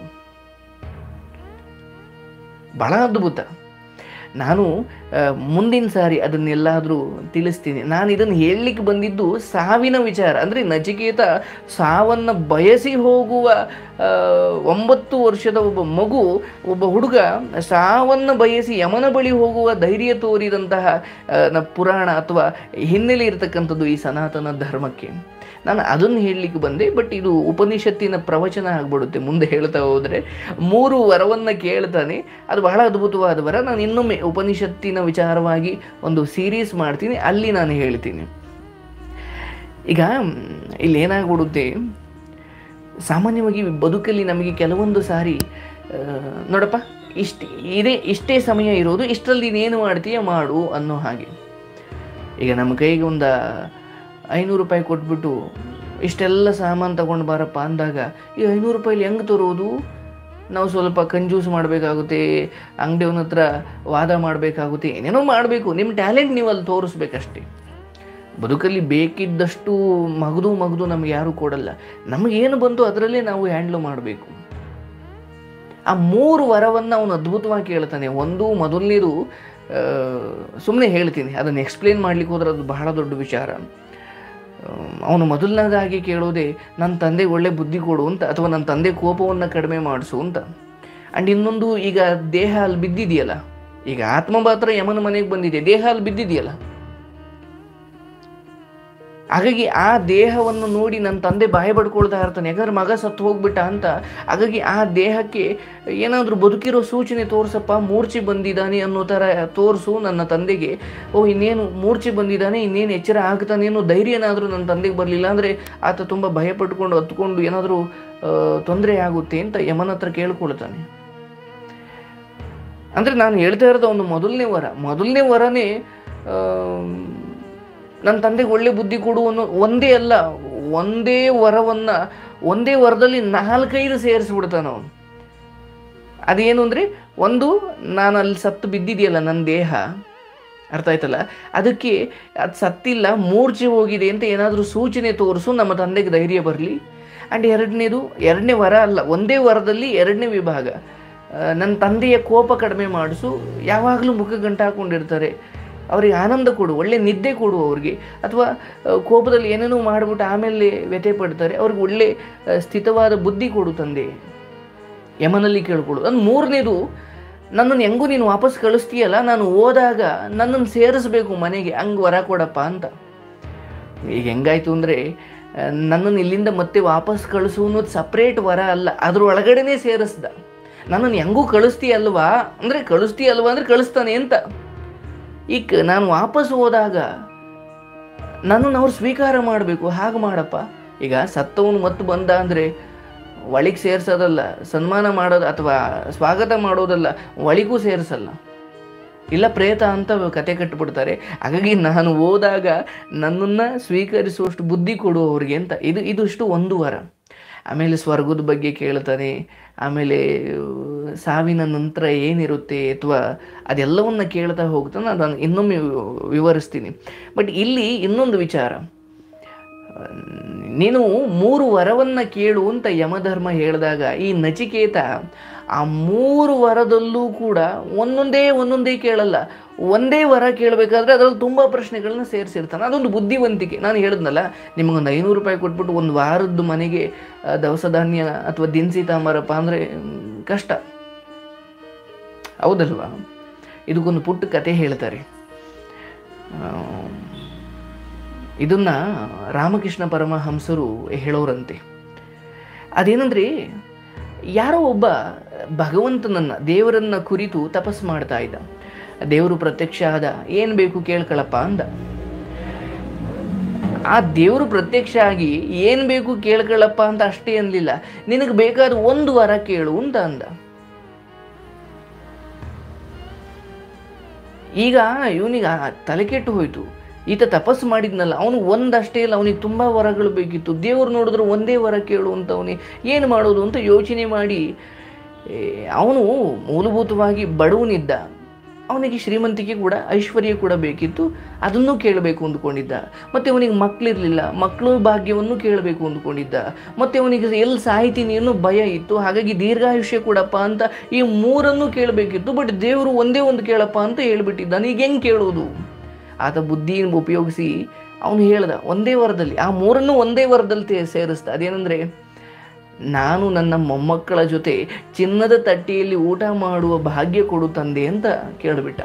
ಬಹಳ ಅದ್ಭುತ ನಾನು ಆ, ಮುಂದಿನ ಸಾರಿ ಅದನ್ನೆಲ್ಲಾದರೂ ತಿಳಿಸ್ತೀನಿ ನಾನು ಇದನ್ನು ಹೇಳಲಿಕ್ಕೆ ಬಂದಿದ್ದು ಸಾವಿನ ವಿಚಾರ ಅಂದರೆ ನಚಿಕೇತ ಸಾವನ್ನು ಬಯಸಿ ಹೋಗುವ ಆ, ಒಂಬತ್ತು ವರ್ಷದ ಒಬ್ಬ ಮಗು ಒಬ್ಬ ಹುಡುಗ ಸಾವನ್ನು ಬಯಸಿ ಯಮನ ಬಳಿ ಹೋಗುವ ಧೈರ್ಯ ತೋರಿದಂತಹ ಆ, ನ- ಪುರಾಣ ಅಥವಾ ಹಿನ್ನೆಲೆ ಇರತಕ್ಕಂಥದ್ದು ಈ ಸನಾತನ ಧರ್ಮಕ್ಕೆ ನಾನು ಅದನ್ನು ಹೇಳಲಿಕ್ಕೆ ಬಂದೆ ಬಟ್ ಇದು ಉಪನಿಷತ್ತಿನ ಪ್ರವಚನ ಆಗ್ಬಿಡುತ್ತೆ ಮುಂದೆ ಹೇಳ್ತಾ ಹೋದರೆ ಮೂರು ವರವನ್ನು ಕೇಳ್ತಾನೆ ಅದು ಬಹಳ ಅದ್ಭುತವಾದ ವರ ನಾನು ಇನ್ನೊಮ್ಮೆ ಉಪನಿಷತ್ತಿನ ವಿಚಾರವಾಗಿ ಒಂದು ಸೀರೀಸ್ ಮಾಡ್ತೀನಿ ಅಲ್ಲಿ ನಾನು ಹೇಳ್ತೀನಿ ಈಗ ಮ್, ಇಲ್ಲಿ ಏನಾಗ್ಬಿಡುತ್ತೆ ಸಾಮಾನ್ಯವಾಗಿ ಬದುಕಲ್ಲಿ ನಮಗೆ ಕೆಲವೊಂದು ಸಾರಿ ಆ, ನೋಡಪ್ಪ ಇಷ್ಟ ಇದೇ ಇಷ್ಟೇ ಸಮಯ ಇರೋದು ಇಷ್ಟರಲ್ಲಿ ನೀನೇನು ಮಾಡ್ತೀಯ ಮಾಡು ಅನ್ನೋ ಹಾಗೆ ಈಗ ನಮ್ಮ ಕೈಗೆ ಒಂದು ಐನೂರು ರೂಪಾಯಿ ಕೊಟ್ಬಿಟ್ಟು ಇಷ್ಟೆಲ್ಲ ಸಾಮಾನು ತಗೊಂಡು ಬಾರಪ್ಪ ಅಂದಾಗ ಈ ಐನೂರು ರೂಪಾಯಿಲಿ ಹೆಂಗೆ ತರೋದು ನಾವು ಸ್ವಲ್ಪ ಕಂಜೂಸ್ ಮಾಡಬೇಕಾಗುತ್ತೆ ಅಂಗಡಿಯವನ ಹತ್ರ ವಾದ ಮಾಡಬೇಕಾಗುತ್ತೆ ಏನೇನೋ ಮಾಡಬೇಕು ನಿಮ್ಮ ಟ್ಯಾಲೆಂಟ್ ನೀವು ಅಲ್ಲಿ ತೋರಿಸ್ಬೇಕಷ್ಟೇ ಬದುಕಲ್ಲಿ ಬೇಕಿದ್ದಷ್ಟು ಮಗದು ಮಗದು ನಮ್ಗೆ ಯಾರೂ ಕೊಡಲ್ಲ ನಮಗೇನು ಬಂತು ಅದರಲ್ಲೇ ನಾವು ಹ್ಯಾಂಡ್ಲ್ ಮಾಡಬೇಕು ಆ ಮೂರು ವರವನ್ನು ಅವನು ಅದ್ಭುತವಾಗಿ ಕೇಳ್ತಾನೆ ಒಂದು ಮೊದಲನೇದು ಸುಮ್ಮನೆ ಹೇಳ್ತೀನಿ ಅದನ್ನು ಎಕ್ಸ್ಪ್ಲೇನ್ ಮಾಡ್ಲಿಕ್ಕೆ ಹೋದ್ರೆ ಅದು ಬಹಳ ದೊಡ್ಡ ವಿಚಾರ ಅವನು ಮೊದಲನೇದಾಗಿ ಕೇಳೋದೇ ನನ್ನ ತಂದೆಗೆ ಒಳ್ಳೆ ಬುದ್ಧಿ ಕೊಡು ಅಂತ ಅಥವಾ ನನ್ನ ತಂದೆ ಕೋಪವನ್ನು ಕಡಿಮೆ ಮಾಡಿಸು ಅಂತ ಆ್ಯಂಡ್ ಇನ್ನೊಂದು ಈಗ ದೇಹ ಅಲ್ಲಿ ಬಿದ್ದಿದೆಯಲ್ಲ ಈಗ ಆತ್ಮ ಮಾತ್ರ ಯಮನ ಮನೆಗೆ ಬಂದಿದೆ ದೇಹ ಅಲ್ಲಿ ಬಿದ್ದಿದೆಯಲ್ಲ ಹಾಗಾಗಿ ಆ ದೇಹವನ್ನು ನೋಡಿ ನನ್ನ ತಂದೆ ಬಾಯಿ ಬಡ್ಕೊಳ್ತಾ ಇರ್ತಾನೆ ಯಾಕಂದ್ರೆ ಮಗ ಸತ್ತು ಹೋಗ್ಬಿಟ್ಟ ಅಂತ ಹಾಗಾಗಿ ಆ ದೇಹಕ್ಕೆ ಏನಾದರೂ ಬದುಕಿರೋ ಸೂಚನೆ ತೋರ್ಸಪ್ಪ ಮೂರ್ಛೆ ಬಂದಿದ್ದಾನೆ ಅನ್ನೋ ಥರ ತೋರಿಸು ನನ್ನ ತಂದೆಗೆ ಓ ಇನ್ನೇನು ಮೂರ್ಛೆ ಬಂದಿದ್ದಾನೆ ಇನ್ನೇನು ಎಚ್ಚರ ಆಗ್ತಾನೆ ಅನ್ನೋ ಧೈರ್ಯ ಏನಾದರೂ ನನ್ನ ತಂದೆಗೆ ಬರಲಿಲ್ಲ ಅಂದರೆ ಆತ ತುಂಬ ಭಯ ಪಟ್ಕೊಂಡು ಹತ್ಕೊಂಡು ಏನಾದರೂ ತೊಂದರೆ ಆಗುತ್ತೆ ಅಂತ ಯಮನ ಹತ್ರ ಕೇಳ್ಕೊಳ್ತಾನೆ ಅಂದರೆ ನಾನು ಹೇಳ್ತಾ ಇರೋದು ಒಂದು ಮೊದಲನೇ ವರ ಮೊದಲನೇ ವರನೇ ನನ್ನ ತಂದೆಗೆ ಒಳ್ಳೆ ಬುದ್ಧಿ ಕೊಡು ಅನ್ನೋ ಒಂದೇ ಅಲ್ಲ ಒಂದೇ ವರವನ್ನು ಒಂದೇ ವರದಲ್ಲಿ ನಾಲ್ಕೈದು ಸೇರಿಸ್ಬಿಡ್ತಾನೆ ಅವನು ಅದೇನು ಅಂದರೆ ಒಂದು ನಾನು ಅಲ್ಲಿ ಸತ್ತು ಬಿದ್ದಿದೆಯಲ್ಲ ನನ್ನ ದೇಹ ಅರ್ಥ ಆಯ್ತಲ್ಲ ಅದಕ್ಕೆ ಅದು ಸತ್ತಿಲ್ಲ ಮೂರ್ಛೆ ಹೋಗಿದೆ ಅಂತ ಏನಾದರೂ ಸೂಚನೆ ತೋರಿಸು ನಮ್ಮ ತಂದೆಗೆ ಧೈರ್ಯ ಬರಲಿ ಆ್ಯಂಡ್ ಎರಡನೇದು ಎರಡನೇ ವರ ಅಲ್ಲ ಒಂದೇ ವರದಲ್ಲಿ ಎರಡನೇ ವಿಭಾಗ ಆ, ನನ್ನ ತಂದೆಯ ಕೋಪ ಕಡಿಮೆ ಮಾಡಿಸು ಯಾವಾಗಲೂ ಮುಖ ಗಂಟು ಹಾಕ್ಕೊಂಡಿರ್ತಾರೆ ಅವ್ರಿಗೆ ಆನಂದ ಕೊಡು ಒಳ್ಳೆ ನಿದ್ದೆ ಕೊಡು ಅವ್ರಿಗೆ ಅಥವಾ ಆ, ಕೋಪದಲ್ಲಿ ಏನೇನೋ ಮಾಡಿಬಿಟ್ಟು ಆಮೇಲೆ ವ್ಯಥೆ ಪಡ್ತಾರೆ ಅವ್ರಿಗೆ ಒಳ್ಳೆ ಆ, ಸ್ಥಿತವಾದ ಬುದ್ಧಿ ಕೊಡು ತಂದೆ ಯಮನಲ್ಲಿ ಕೇಳ್ಕೊಡು ಅದು ಮೂರನೇದು ನನ್ನನ್ನು ಹೆಂಗೂ ನೀನು ವಾಪಸ್ ಕಳಿಸ್ತೀಯಲ್ಲ ನಾನು ಹೋದಾಗ ನನ್ನನ್ನು ಸೇರಿಸ್ಬೇಕು ಮನೆಗೆ ಹಂಗೆ ವರ ಕೊಡಪ್ಪ ಅಂತ ಈಗ ಹೆಂಗಾಯ್ತು ಅಂದರೆ ನನ್ನನ್ನು ಇಲ್ಲಿಂದ ಮತ್ತೆ ವಾಪಸ್ ಕಳಿಸು ಅನ್ನೋದು ಸಪ್ರೇಟ್ ವರ ಅಲ್ಲ ಅದ್ರ ಒಳಗಡೆನೇ ಸೇರಿಸ್ದ ನನ್ನನ್ನು ಹೆಂಗೂ ಕಳಿಸ್ತೀಯಲ್ವಾ ಅಂದರೆ ಕಳಿಸ್ತೀಯಲ್ವಾ ಅಂದರೆ ಕಳಿಸ್ತಾನೆ ಅಂತ ಈಗ ನಾನು ವಾಪಸ್ ಹೋದಾಗ ನನ್ನನ್ನು ಅವ್ರು ಸ್ವೀಕಾರ ಮಾಡಬೇಕು ಹಾಗೆ ಮಾಡಪ್ಪ ಈಗ ಸತ್ತವನು ಮತ್ತೆ ಬಂದ ಅಂದರೆ ಒಳಗೆ ಸೇರಿಸೋದಲ್ಲ ಸನ್ಮಾನ ಮಾಡೋದು ಅಥವಾ ಸ್ವಾಗತ ಮಾಡೋದಲ್ಲ ಒಳಗೂ ಸೇರಿಸಲ್ಲ ಇಲ್ಲ ಪ್ರೇತ ಅಂತ ಕತೆ ಕಟ್ಟಿಬಿಡ್ತಾರೆ ಹಾಗಾಗಿ ನಾನು ಹೋದಾಗ ನನ್ನನ್ನು ಸ್ವೀಕರಿಸುವಷ್ಟು ಬುದ್ಧಿ ಕೊಡು ಅವ್ರಿಗೆ ಅಂತ ಇದು ಇದಿಷ್ಟು ಒಂದು ವಾರ ಆಮೇಲೆ ಸ್ವರ್ಗದ ಬಗ್ಗೆ ಕೇಳ್ತಾನೆ ಆಮೇಲೆ ಆ, ಸಾವಿನ ನಂತರ ಏನಿರುತ್ತೆ ಅಥವಾ ಅದೆಲ್ಲವನ್ನ ಕೇಳ್ತಾ ಹೋಗ್ತಾನೆ ಅದನ್ನು ಇನ್ನೊಮ್ಮೆ ವಿವರಿಸ್ತೀನಿ ಬಟ್ ಇಲ್ಲಿ ಇನ್ನೊಂದು ವಿಚಾರ ನೀನು ಮೂರು ವರವನ್ನು ಕೇಳು ಅಂತ ಯಮಧರ್ಮ ಹೇಳಿದಾಗ ಈ ನಚಿಕೇತ ಆ ಮೂರು ವರದಲ್ಲೂ ಕೂಡ ಒಂದೊಂದೇ ಒಂದೊಂದೇ ಕೇಳಲ್ಲ ಒಂದೇ ವರ ಕೇಳಬೇಕಾದ್ರೆ ಅದರಲ್ಲಿ ತುಂಬ ಪ್ರಶ್ನೆಗಳನ್ನ ಸೇರಿಸಿರ್ತಾನೆ ಅದೊಂದು ಬುದ್ಧಿವಂತಿಕೆ ನಾನು ಹೇಳಿದ್ನಲ್ಲ ನಿಮಗೊಂದು ಐನೂರು ರೂಪಾಯಿ ಕೊಟ್ಬಿಟ್ಟು ಒಂದು ವಾರದ್ದು ಮನೆಗೆ ಆ, ದವಸ ಧಾನ್ಯ ಅಥವಾ ದಿನಸಿ ತಾಂಬಾರಪ್ಪ ಅಂದರೆ ಕಷ್ಟ ಹೌದಲ್ವಾ ಇದಕ್ಕೊಂದು ಪುಟ್ಟ ಕತೆ ಹೇಳ್ತಾರೆ ಆ, ಇದನ್ನ ರಾಮಕೃಷ್ಣ ಪರಮಹಂಸರು ಹೇಳೋರಂತೆ ಅದೇನಂದ್ರೆ ಯಾರೋ ಒಬ್ಬ ಭಗವಂತನನ್ನ ದೇವರನ್ನ ಕುರಿತು ತಪಸ್ ಮಾಡ್ತಾ ಇದ್ದ ದೇವರು ಪ್ರತ್ಯಕ್ಷ ಆದ ಏನು ಬೇಕು ಕೇಳ್ಕೊಳಪ್ಪ ಅಂದ ಆ ದೇವರು ಪ್ರತ್ಯಕ್ಷ ಆಗಿ ಏನು ಬೇಕು ಕೇಳ್ಕೊಳ್ಳಪ್ಪ ಅಂತ ಅಷ್ಟೇ ಅನ್ಲಿಲ್ಲ ನಿನಗೆ ಬೇಕಾದ ಒಂದು ವರ ಕೇಳು ಅಂತ ಅಂದ ಈಗ ಇವನಿಗೆ ತಲೆ ಕೆಟ್ಟು ಹೋಯ್ತು ಈತ ತಪಸ್ಸು ಮಾಡಿದ್ನಲ್ಲ ಅವನು ಒಂದಷ್ಟೇ ಇಲ್ಲ ಅವನಿಗೆ ತುಂಬ ವರಗಳು ಬೇಕಿತ್ತು ದೇವ್ರು ನೋಡಿದ್ರೆ ಒಂದೇ ವರ ಕೇಳು ಅಂತ ಅವನಿಗೆ ಏನು ಮಾಡೋದು ಅಂತ ಯೋಚನೆ ಮಾಡಿ ಏ, ಅವನು ಮೂಲಭೂತವಾಗಿ ಬಡವನಿದ್ದ ಅವನಿಗೆ ಶ್ರೀಮಂತಿಕೆ ಕೂಡ ಐಶ್ವರ್ಯ ಕೂಡ ಬೇಕಿತ್ತು ಅದನ್ನು ಕೇಳಬೇಕು ಅಂದ್ಕೊಂಡಿದ್ದ ಮತ್ತು ಅವನಿಗೆ ಮಕ್ಕಳಿರಲಿಲ್ಲ ಮಕ್ಕಳು ಭಾಗ್ಯವನ್ನು ಕೇಳಬೇಕು ಅಂದ್ಕೊಂಡಿದ್ದ ಮತ್ತು ಅವನಿಗೆ ಎಲ್ಲಿ ಸಾಯ್ತೀನಿ ಅನ್ನೋ ಭಯ ಇತ್ತು ಹಾಗಾಗಿ ದೀರ್ಘಾಯುಷ್ಯ ಕೊಡಪ್ಪ ಅಂತ ಈ ಮೂರನ್ನು ಕೇಳಬೇಕಿತ್ತು ಬಟ್ ದೇವರು ಒಂದೇ ಒಂದು ಕೇಳಪ್ಪ ಅಂತ ಹೇಳ್ಬಿಟ್ಟಿದ್ದಾನೆ ಈಗ ಹೆಂಗೆ ಕೇಳೋದು ಆತ ಬುದ್ಧಿಯನ್ನು ಉಪಯೋಗಿಸಿ ಅವನು ಹೇಳ್ದ ಒಂದೇ ವರದಲ್ಲಿ ಆ ಮೂರನ್ನು ಒಂದೇ ವರದಲ್ಲಿ ತೇ- ಸೇರಿಸ್ದ ಅದೇನೆಂದರೆ ನಾನು ನನ್ನ ಮೊಮ್ಮಕ್ಕಳ ಜೊತೆ ಚಿನ್ನದ ತಟ್ಟೆಯಲ್ಲಿ ಊಟ ಮಾಡುವ ಭಾಗ್ಯ ಕೊಡು ತಂದೆ ಅಂತ ಕೇಳಿಬಿಟ್ಟ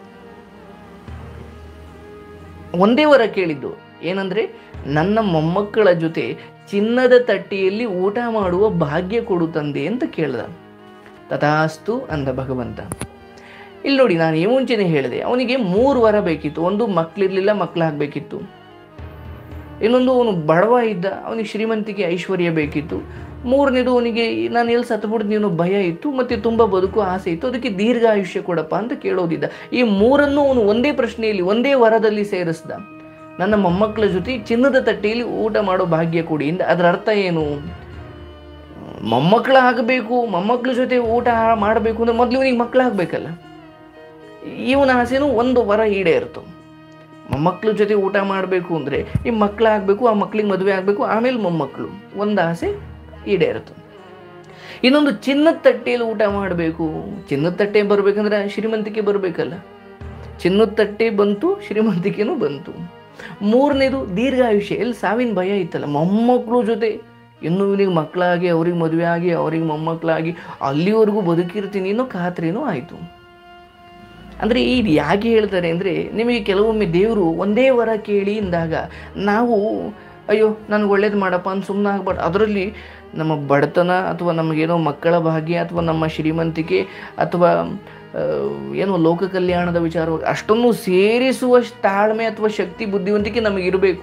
ಒಂದೇ ವರ ಕೇಳಿದ್ದು ಏನಂದ್ರೆ ನನ್ನ ಮೊಮ್ಮಕ್ಕಳ ಜೊತೆ ಚಿನ್ನದ ತಟ್ಟೆಯಲ್ಲಿ ಊಟ ಮಾಡುವ ಭಾಗ್ಯ ಕೊಡು ತಂದೆ ಅಂತ ಕೇಳ್ದ ತಥಾಸ್ತು ಅಂದ ಭಗವಂತ ಇಲ್ಲಿ ನೋಡಿ ನಾನು ಈ ಮುಂಚೆನೆ ಹೇಳಿದೆ ಅವನಿಗೆ ಮೂರು ವರ ಬೇಕಿತ್ತು ಒಂದು ಮಕ್ಕಳಿರ್ಲಿಲ್ಲ ಮಕ್ಕಳಾಗಬೇಕಿತ್ತು ಇನ್ನೊಂದು ಅವನು ಬಡವ ಇದ್ದ ಅವನಿಗೆ ಶ್ರೀಮಂತಿಕೆ ಐಶ್ವರ್ಯ ಬೇಕಿತ್ತು ಮೂರನೇದು ಅವನಿಗೆ ನಾನು ಎಲ್ಲಿ ಸತ್ಬಿಡ್ತೀನಿ ಅನ್ನೋ ಭಯ ಇತ್ತು ಮತ್ತು ತುಂಬ ಬದುಕು ಆಸೆ ಇತ್ತು ಅದಕ್ಕೆ ದೀರ್ಘಾಯುಷ್ಯ ಕೊಡಪ್ಪ ಅಂತ ಕೇಳೋದಿದ್ದ ಈ ಮೂರನ್ನು ಅವನು ಒಂದೇ ಪ್ರಶ್ನೆಯಲ್ಲಿ ಒಂದೇ ವರದಲ್ಲಿ ಸೇರಿಸ್ದ ನನ್ನ ಮೊಮ್ಮಕ್ಕಳ ಜೊತೆ ಚಿನ್ನದ ತಟ್ಟೆಯಲ್ಲಿ ಊಟ ಮಾಡೋ ಭಾಗ್ಯ ಕೊಡಿ ಇಂದ ಅದರ ಅರ್ಥ ಏನು ಮೊಮ್ಮಕ್ಕಳಾಗಬೇಕು ಮೊಮ್ಮಕ್ಕಳ ಜೊತೆ ಊಟ ಮಾಡಬೇಕು ಅಂದ್ರೆ ಮೊದಲು ಇವನಿಗೆ ಮಕ್ಕಳಾಗಬೇಕಲ್ಲ ಇವನ ಆಸೆನೂ ಒಂದು ವರ ಈಡೇರ್ತು ಮೊಮ್ಮಕ್ಕಳ ಜೊತೆ ಊಟ ಮಾಡಬೇಕು ಅಂದರೆ ಈ ಮಕ್ಕಳಾಗಬೇಕು ಆ ಮಕ್ಕಳಿಗೆ ಮದುವೆ ಆಗಬೇಕು ಆಮೇಲೆ ಮೊಮ್ಮಕ್ಕಳು ಒಂದು ಆಸೆ ಈಡೇರಿತು ಇನ್ನೊಂದು ಚಿನ್ನದ ತಟ್ಟೆಯಲ್ಲಿ ಊಟ ಮಾಡಬೇಕು ಚಿನ್ನದ ತಟ್ಟೆ ಬರಬೇಕಂದ್ರೆ ಶ್ರೀಮಂತಿಕೆ ಬರಬೇಕಲ್ಲ ಚಿನ್ನದ ತಟ್ಟೆ ಬಂತು ಶ್ರೀಮಂತಿಕೆನೂ ಬಂತು ಮೂರನೇದು ದೀರ್ಘಾಯುಷ್ಯ ಎಲ್ಲಿ ಸಾವಿನ ಭಯ ಇತ್ತಲ್ಲ ಮೊಮ್ಮಕ್ಕಳು ಜೊತೆ ಇನ್ನು ಇವನಿಗೆ ಮಕ್ಕಳಾಗಿ ಅವ್ರಿಗೆ ಮದುವೆ ಆಗಿ ಅವ್ರಿಗೆ ಮೊಮ್ಮಕ್ಕಳಾಗಿ ಅಲ್ಲಿವರೆಗೂ ಬದುಕಿರ್ತೀನಿ ಅನ್ನೋ ಖಾತ್ರಿನೂ ಆಯಿತು ಅಂದರೆ ಇದು ಯಾಕೆ ಹೇಳ್ತಾರೆ ಅಂದರೆ ನಿಮಗೆ ಕೆಲವೊಮ್ಮೆ ದೇವರು ಒಂದೇ ವರ ಕೇಳಿ ಇಂದಾಗ ನಾವು ಅಯ್ಯೋ ನನಗೆ ಒಳ್ಳೇದು ಮಾಡಪ್ಪ ಅಂತ ಸುಮ್ಮನೆ ಆಗ್ಬಾರ್ದು ಅದರಲ್ಲಿ ನಮ್ಮ ಬಡತನ ಅಥವಾ ನಮಗೇನೋ ಮಕ್ಕಳ ಭಾಗ್ಯ ಅಥವಾ ನಮ್ಮ ಶ್ರೀಮಂತಿಕೆ ಅಥವಾ ಆ, ಏನೋ ಲೋಕ ಕಲ್ಯಾಣದ ವಿಚಾರವಾಗಿ ಅಷ್ಟೊಂದು ಸೇರಿಸುವಷ್ಟು ತಾಳ್ಮೆ ಅಥವಾ ಶಕ್ತಿ ಬುದ್ಧಿವಂತಿಕೆ ನಮಗಿರಬೇಕು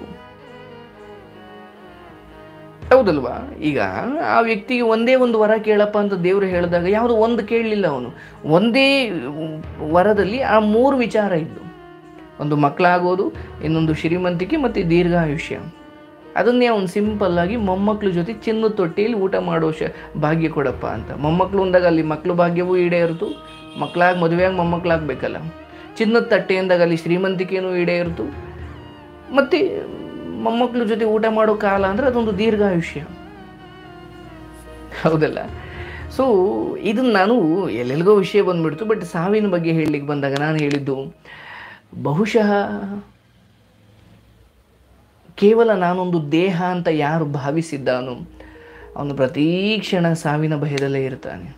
ಹೌದಲ್ವಾ ಈಗ ಆ ವ್ಯಕ್ತಿಗೆ ಒಂದೇ ಒಂದು ವರ ಕೇಳಪ್ಪ ಅಂತ ದೇವರು ಹೇಳಿದಾಗ ಯಾವುದು ಒಂದು ಕೇಳಲಿಲ್ಲ ಅವನು ಒಂದೇ ವರದಲ್ಲಿ ಆ ಮೂರು ವಿಚಾರ ಇದ್ದು ಒಂದು ಮಕ್ಕಳಾಗೋದು ಇನ್ನೊಂದು ಶ್ರೀಮಂತಿಕೆ ಮತ್ತು ದೀರ್ಘಾಯುಷ್ಯ ಅದನ್ನೇ ಅವನು ಸಿಂಪಲ್ ಆಗಿ ಮೊಮ್ಮಕ್ಕಳ ಜೊತೆ ಚಿನ್ನದ ತೊಟ್ಟಿಯಲ್ಲಿ ಊಟ ಮಾಡೋ ಶ ಭಾಗ್ಯ ಕೊಡಪ್ಪ ಅಂತ ಮೊಮ್ಮಕ್ಕಳು ಅಂದಾಗ ಅಲ್ಲಿ ಮಕ್ಕಳು ಭಾಗ್ಯವೂ ಈಡೇರಿತು ಮಕ್ಕಳಾಗಿ ಮದುವೆಯಾಗಿ ಮೊಮ್ಮಕ್ಕಳಾಗಬೇಕಲ್ಲ ಚಿನ್ನದ ತಟ್ಟೆ ಅಂದಾಗ ಅಲ್ಲಿ ಶ್ರೀಮಂತಿಕೆನೂ ಈಡೇರಿತು ಮತ್ತು ಮೊಮ್ಮಕ್ಕಳ ಜೊತೆ ಊಟ ಮಾಡೋ ಕಾಲ ಅಂದರೆ ಅದೊಂದು ದೀರ್ಘಾಯುಷ್ಯ ಹೌದಲ್ಲ ಸೊ ಇದನ್ನು ನಾನು ಎಲ್ಲೆಲ್ಗೋ ವಿಷಯ ಬಂದ್ಬಿಡ್ತು ಬಟ್ ಸಾವಿನ ಬಗ್ಗೆ ಹೇಳಲಿಕ್ಕೆ ಬಂದಾಗ ನಾನು ಹೇಳಿದ್ದು ಬಹುಶಃ ಕೇವಲ ನಾನೊಂದು ದೇಹ ಅಂತ ಯಾರು ಭಾವಿಸಿದ್ದಾನೋ ಅವನು ಪ್ರತೀ ಕ್ಷಣ ಸಾವಿನ ಭಯದಲ್ಲೇ ಇರ್ತಾನೆ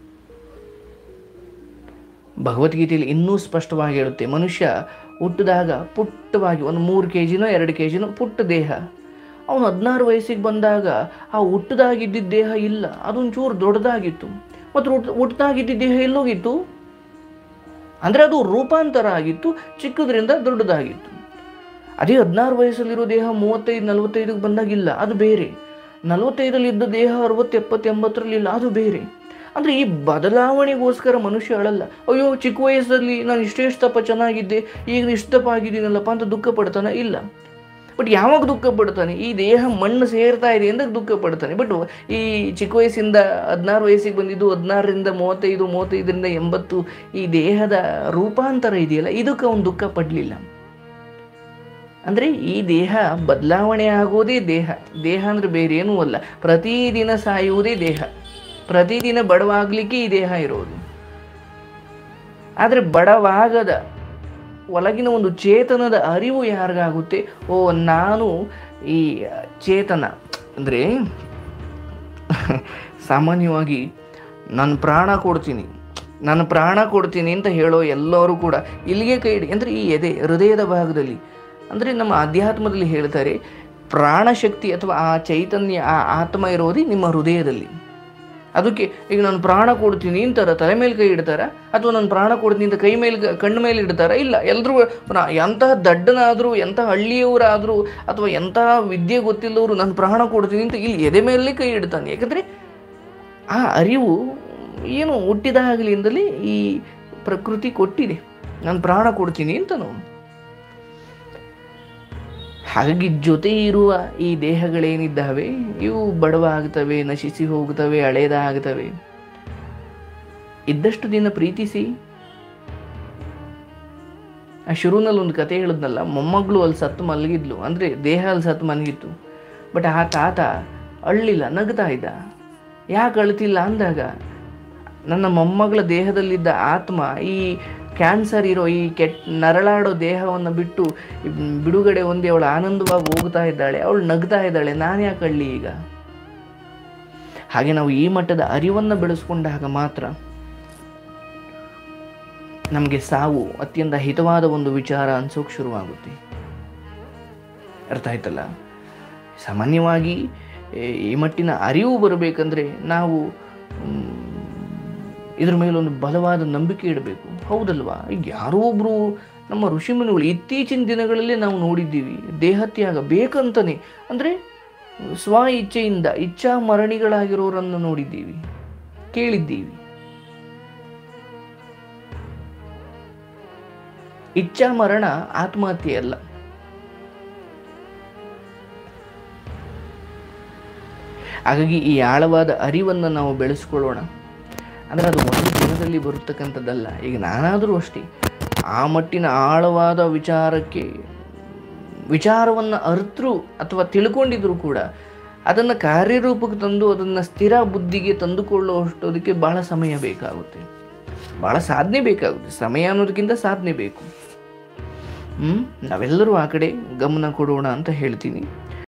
ಭಗವದ್ಗೀತೆಯಲ್ಲಿ ಇನ್ನೂ ಸ್ಪಷ್ಟವಾಗಿ ಹೇಳುತ್ತೆ ಮನುಷ್ಯ ಹುಟ್ಟಿದಾಗ ಪುಟ್ಟವಾಗಿ ಒಂದು ಮೂರು ಕೆ ಜಿನೋ ಎರಡು ಕೆ ಜಿನೋ ಪುಟ್ಟ ದೇಹ ಅವನು ಹದಿನಾರು ವಯಸ್ಸಿಗೆ ಬಂದಾಗ ಆ ಹುಟ್ಟದಾಗಿದ್ದ ದೇಹ ಇಲ್ಲ ಅದೊಂಚೂರು ದೊಡ್ಡದಾಗಿತ್ತು ಮತ್ತು ಹುಟ್ ಹುಟ್ಟದಾಗಿದ್ದ ದೇಹ ಎಲ್ಲೋಗಿತ್ತು ಅಂದರೆ ಅದು ರೂಪಾಂತರ ಆಗಿತ್ತು ಚಿಕ್ಕದ್ರಿಂದ ದೊಡ್ಡದಾಗಿತ್ತು ಅದೇ ಹದಿನಾರು ವಯಸ್ಸಲ್ಲಿರೋ ದೇಹ ಮೂವತ್ತೈದು ನಲವತ್ತೈದಕ್ಕೆ ಬಂದಾಗಿಲ್ಲ ಅದು ಬೇರೆ ನಲವತ್ತೈದರಲ್ಲಿ ಇದ್ದ ದೇಹ ಅರವತ್ತು ಎಪ್ಪತ್ತು ಎಂಬತ್ತರಲ್ಲಿ ಇಲ್ಲ ಅದು ಬೇರೆ ಅಂದರೆ ಈ ಬದಲಾವಣೆಗೋಸ್ಕರ ಮನುಷ್ಯ ಅಳಲ್ಲ ಅಯ್ಯೋ ಚಿಕ್ಕ ವಯಸ್ಸಲ್ಲಿ ನಾನು ಇಷ್ಟೇ ಇಷ್ಟಪ್ಪ ಚೆನ್ನಾಗಿದ್ದೆ ಈಗ ಇಷ್ಟಪ್ಪ ಆಗಿದ್ದೀನಲ್ಲಪ್ಪ ಅಂತ ದುಃಖ ಪಡ್ತಾನೆ ಇಲ್ಲ ಬಟ್ ಯಾವಾಗ ದುಃಖ ಪಡ್ತಾನೆ ಈ ದೇಹ ಮಣ್ಣು ಸೇರ್ತಾ ಇದೆ ಅಂದಾಗ ದುಃಖ ಪಡ್ತಾನೆ ಬಟ್ ಈ ಚಿಕ್ಕ ವಯಸ್ಸಿಂದ ಹದಿನಾರು ವಯಸ್ಸಿಗೆ ಬಂದಿದ್ದು ಹದಿನಾರರಿಂದ ಮೂವತ್ತೈದು ಮೂವತ್ತೈದರಿಂದ ಎಂಬತ್ತು ಈ ದೇಹದ ರೂಪಾಂತರ ಇದೆಯಲ್ಲ ಇದಕ್ಕೆ ಅವನು ದುಃಖ ಪಡಲಿಲ್ಲ ಅಂದರೆ ಈ ದೇಹ ಬದಲಾವಣೆ ಆಗೋದೇ ದೇಹ ದೇಹ ಅಂದರೆ ಬೇರೆ ಏನೂ ಅಲ್ಲ ಪ್ರತಿದಿನ ಸಾಯುವುದೇ ದೇಹ ಪ್ರತಿದಿನ ಬಡವಾಗಲಿಕ್ಕೆ ಈ ದೇಹ ಇರೋದು ಆದರೆ ಬಡವಾಗದ ಒಳಗಿನ ಒಂದು ಚೇತನದ ಅರಿವು ಯಾರಿಗಾಗುತ್ತೆ ಓ ನಾನು ಈ ಚೇತನ ಅಂದರೆ ಸಾಮಾನ್ಯವಾಗಿ ನಾನು ಪ್ರಾಣ ಕೊಡ್ತೀನಿ ನಾನು ಪ್ರಾಣ ಕೊಡ್ತೀನಿ ಅಂತ ಹೇಳೋ ಎಲ್ಲರೂ ಕೂಡ ಇಲ್ಲಿಗೆ ಕೈ ಹಿಡಿ ಅಂದರೆ ಈ ಎದೆ ಹೃದಯದ ಭಾಗದಲ್ಲಿ ಅಂದರೆ ನಮ್ಮ ಅಧ್ಯಾತ್ಮದಲ್ಲಿ ಹೇಳ್ತಾರೆ ಪ್ರಾಣಶಕ್ತಿ ಅಥವಾ ಆ ಚೈತನ್ಯ ಆ ಆತ್ಮ ಇರೋದು ನಿಮ್ಮ ಹೃದಯದಲ್ಲಿ ಅದಕ್ಕೆ ಈಗ ನಾನು ಪ್ರಾಣ ಕೊಡ್ತೀನಿ ಅಂತಾರ ತಲೆ ಮೇಲೆ ಕೈ ಇಡ್ತಾರ ಅಥವಾ ನಾನು ಪ್ರಾಣ ಕೊಡ್ತೀನಿ ಅಂತ ಕೈ ಮೇಲೆ ಕಣ್ಣು ಮೇಲೆ ಇಡ್ತಾರ ಇಲ್ಲ ಎಲ್ಲರೂ ಎಂತಹ ದಡ್ಡನಾದರೂ ಎಂತಹ ಹಳ್ಳಿಯವರಾದರೂ ಅಥವಾ ಎಂತಹ ವಿದ್ಯೆ ಗೊತ್ತಿಲ್ಲವರು ನಾನು ಪ್ರಾಣ ಕೊಡ್ತೀನಿ ಅಂತ ಇಲ್ಲಿ ಎದೆ ಮೇಲೆ ಕೈ ಇಡ್ತಾನೆ ಯಾಕಂದರೆ ಆ ಅರಿವು ಏನು ಹುಟ್ಟಿದಾಗಲಿಂದಲೇ ಈ ಪ್ರಕೃತಿ ಕೊಟ್ಟಿದೆ ನಾನು ಪ್ರಾಣ ಕೊಡ್ತೀನಿ ಅಂತನು ಹಾಗಾಗಿ ಜೊತೆ ಇರುವ ಈ ದೇಹಗಳೇನಿದ್ದಾವೆ ಇವು ಬಡವ ಆಗ್ತವೆ ನಶಿಸಿ ಹೋಗ್ತವೆ ಹಳೇದಾಗ್ತವೆ ಇದ್ದಷ್ಟು ದಿನ ಪ್ರೀತಿಸಿ ಆ ಶುರುನಲ್ಲಿ ಒಂದು ಕತೆ ಹೇಳಿದ್ನಲ್ಲ ಮೊಮ್ಮಗಳು ಅಲ್ಲಿ ಸತ್ತು ಮಲಗಿದ್ಲು ಅಂದರೆ ದೇಹ ಅಲ್ಲಿ ಸತ್ತು ಮಲಗಿತ್ತು ಬಟ್ ಆ ತಾತ ಅಳ್ಳಿಲ್ಲ ನಗ್ತಾ ಇದ್ದ ಯಾಕೆ ಅಳ್ತಿಲ್ಲ ಅಂದಾಗ ನನ್ನ ಮೊಮ್ಮಗಳ ದೇಹದಲ್ಲಿದ್ದ ಆತ್ಮ ಈ ಕ್ಯಾನ್ಸರ್ ಇರೋ ಈ ಕೆಟ್ಟ ನರಳಾಡೋ ದೇಹವನ್ನು ಬಿಟ್ಟು ಬಿಡುಗಡೆ ಹೊಂದಿ ಅವಳು ಆನಂದವಾಗಿ ಹೋಗ್ತಾ ಇದ್ದಾಳೆ ಅವಳು ನಗ್ತಾ ಇದ್ದಾಳೆ ನಾನು ಯಾಕೆ ಅಳ್ಳಿ ಈಗ ಹಾಗೆ ನಾವು ಈ ಮಟ್ಟದ ಅರಿವನ್ನು ಬೆಳೆಸ್ಕೊಂಡಾಗ ಮಾತ್ರ ನಮಗೆ ಸಾವು ಅತ್ಯಂತ ಹಿತವಾದ ಒಂದು ವಿಚಾರ ಅನ್ಸೋಕೆ ಶುರುವಾಗುತ್ತೆ ಅರ್ಥ ಆಯ್ತಲ್ಲ ಸಾಮಾನ್ಯವಾಗಿ ಏ- ಈ ಮಟ್ಟಿನ ಅರಿವು ಬರಬೇಕಂದ್ರೆ ನಾವು ಮ್, ಇದ್ರ ಮೇಲೊಂದು ಬಲವಾದ ನಂಬಿಕೆ ಇಡಬೇಕು ಹೌದಲ್ವಾ ಈಗ ಯಾರೋ ಒಬ್ರು ನಮ್ಮ ಋಷಿಮುನಿಗಳು ಇತ್ತೀಚಿನ ದಿನಗಳಲ್ಲಿ ನಾವು ನೋಡಿದ್ದೀವಿ ದೇಹತ್ಯಾಗ ಬೇಕಂತಾನೆ ಅಂದರೆ ಸ್ವ ಇಚ್ಛೆಯಿಂದ ಇಚ್ಛಾ ಮರಣಿಗಳಾಗಿರೋರನ್ನು ನೋಡಿದ್ದೀವಿ ಕೇಳಿದ್ದೀವಿ ಇಚ್ಛಾ ಮರಣ ಆತ್ಮಹತ್ಯೆ ಅಲ್ಲ ಹಾಗಾಗಿ ಈ ಆಳವಾದ ಅರಿವನ್ನು ನಾವು ಬೆಳೆಸ್ಕೊಳ್ಳೋಣ ಅಂದರೆ ಅದು ಒಂದು ದಿನದಲ್ಲಿ ಬರತಕ್ಕಂಥದ್ದಲ್ಲ ಈಗ ನಾನಾದರೂ ಅಷ್ಟೇ ಆ ಮಟ್ಟಿನ ಆಳವಾದ ವಿಚಾರಕ್ಕೆ ವಿಚಾರವನ್ನು ಅರ್ಥರು ಅಥವಾ ತಿಳ್ಕೊಂಡಿದ್ರು ಕೂಡ ಅದನ್ನು ಕಾರ್ಯರೂಪಕ್ಕೆ ತಂದು ಅದನ್ನು ಸ್ಥಿರ ಬುದ್ಧಿಗೆ ತಂದುಕೊಳ್ಳುವಷ್ಟೋದಕ್ಕೆ ಬಹಳ ಸಮಯ ಬೇಕಾಗುತ್ತೆ ಭಾಳ ಸಾಧನೆ ಬೇಕಾಗುತ್ತೆ ಸಮಯ ಅನ್ನೋದಕ್ಕಿಂತ ಸಾಧನೆ ಬೇಕು ಹ್ಞೂ ನಾವೆಲ್ಲರೂ ಆ ಕಡೆ ಗಮನ ಕೊಡೋಣ ಅಂತ ಹೇಳ್ತೀನಿ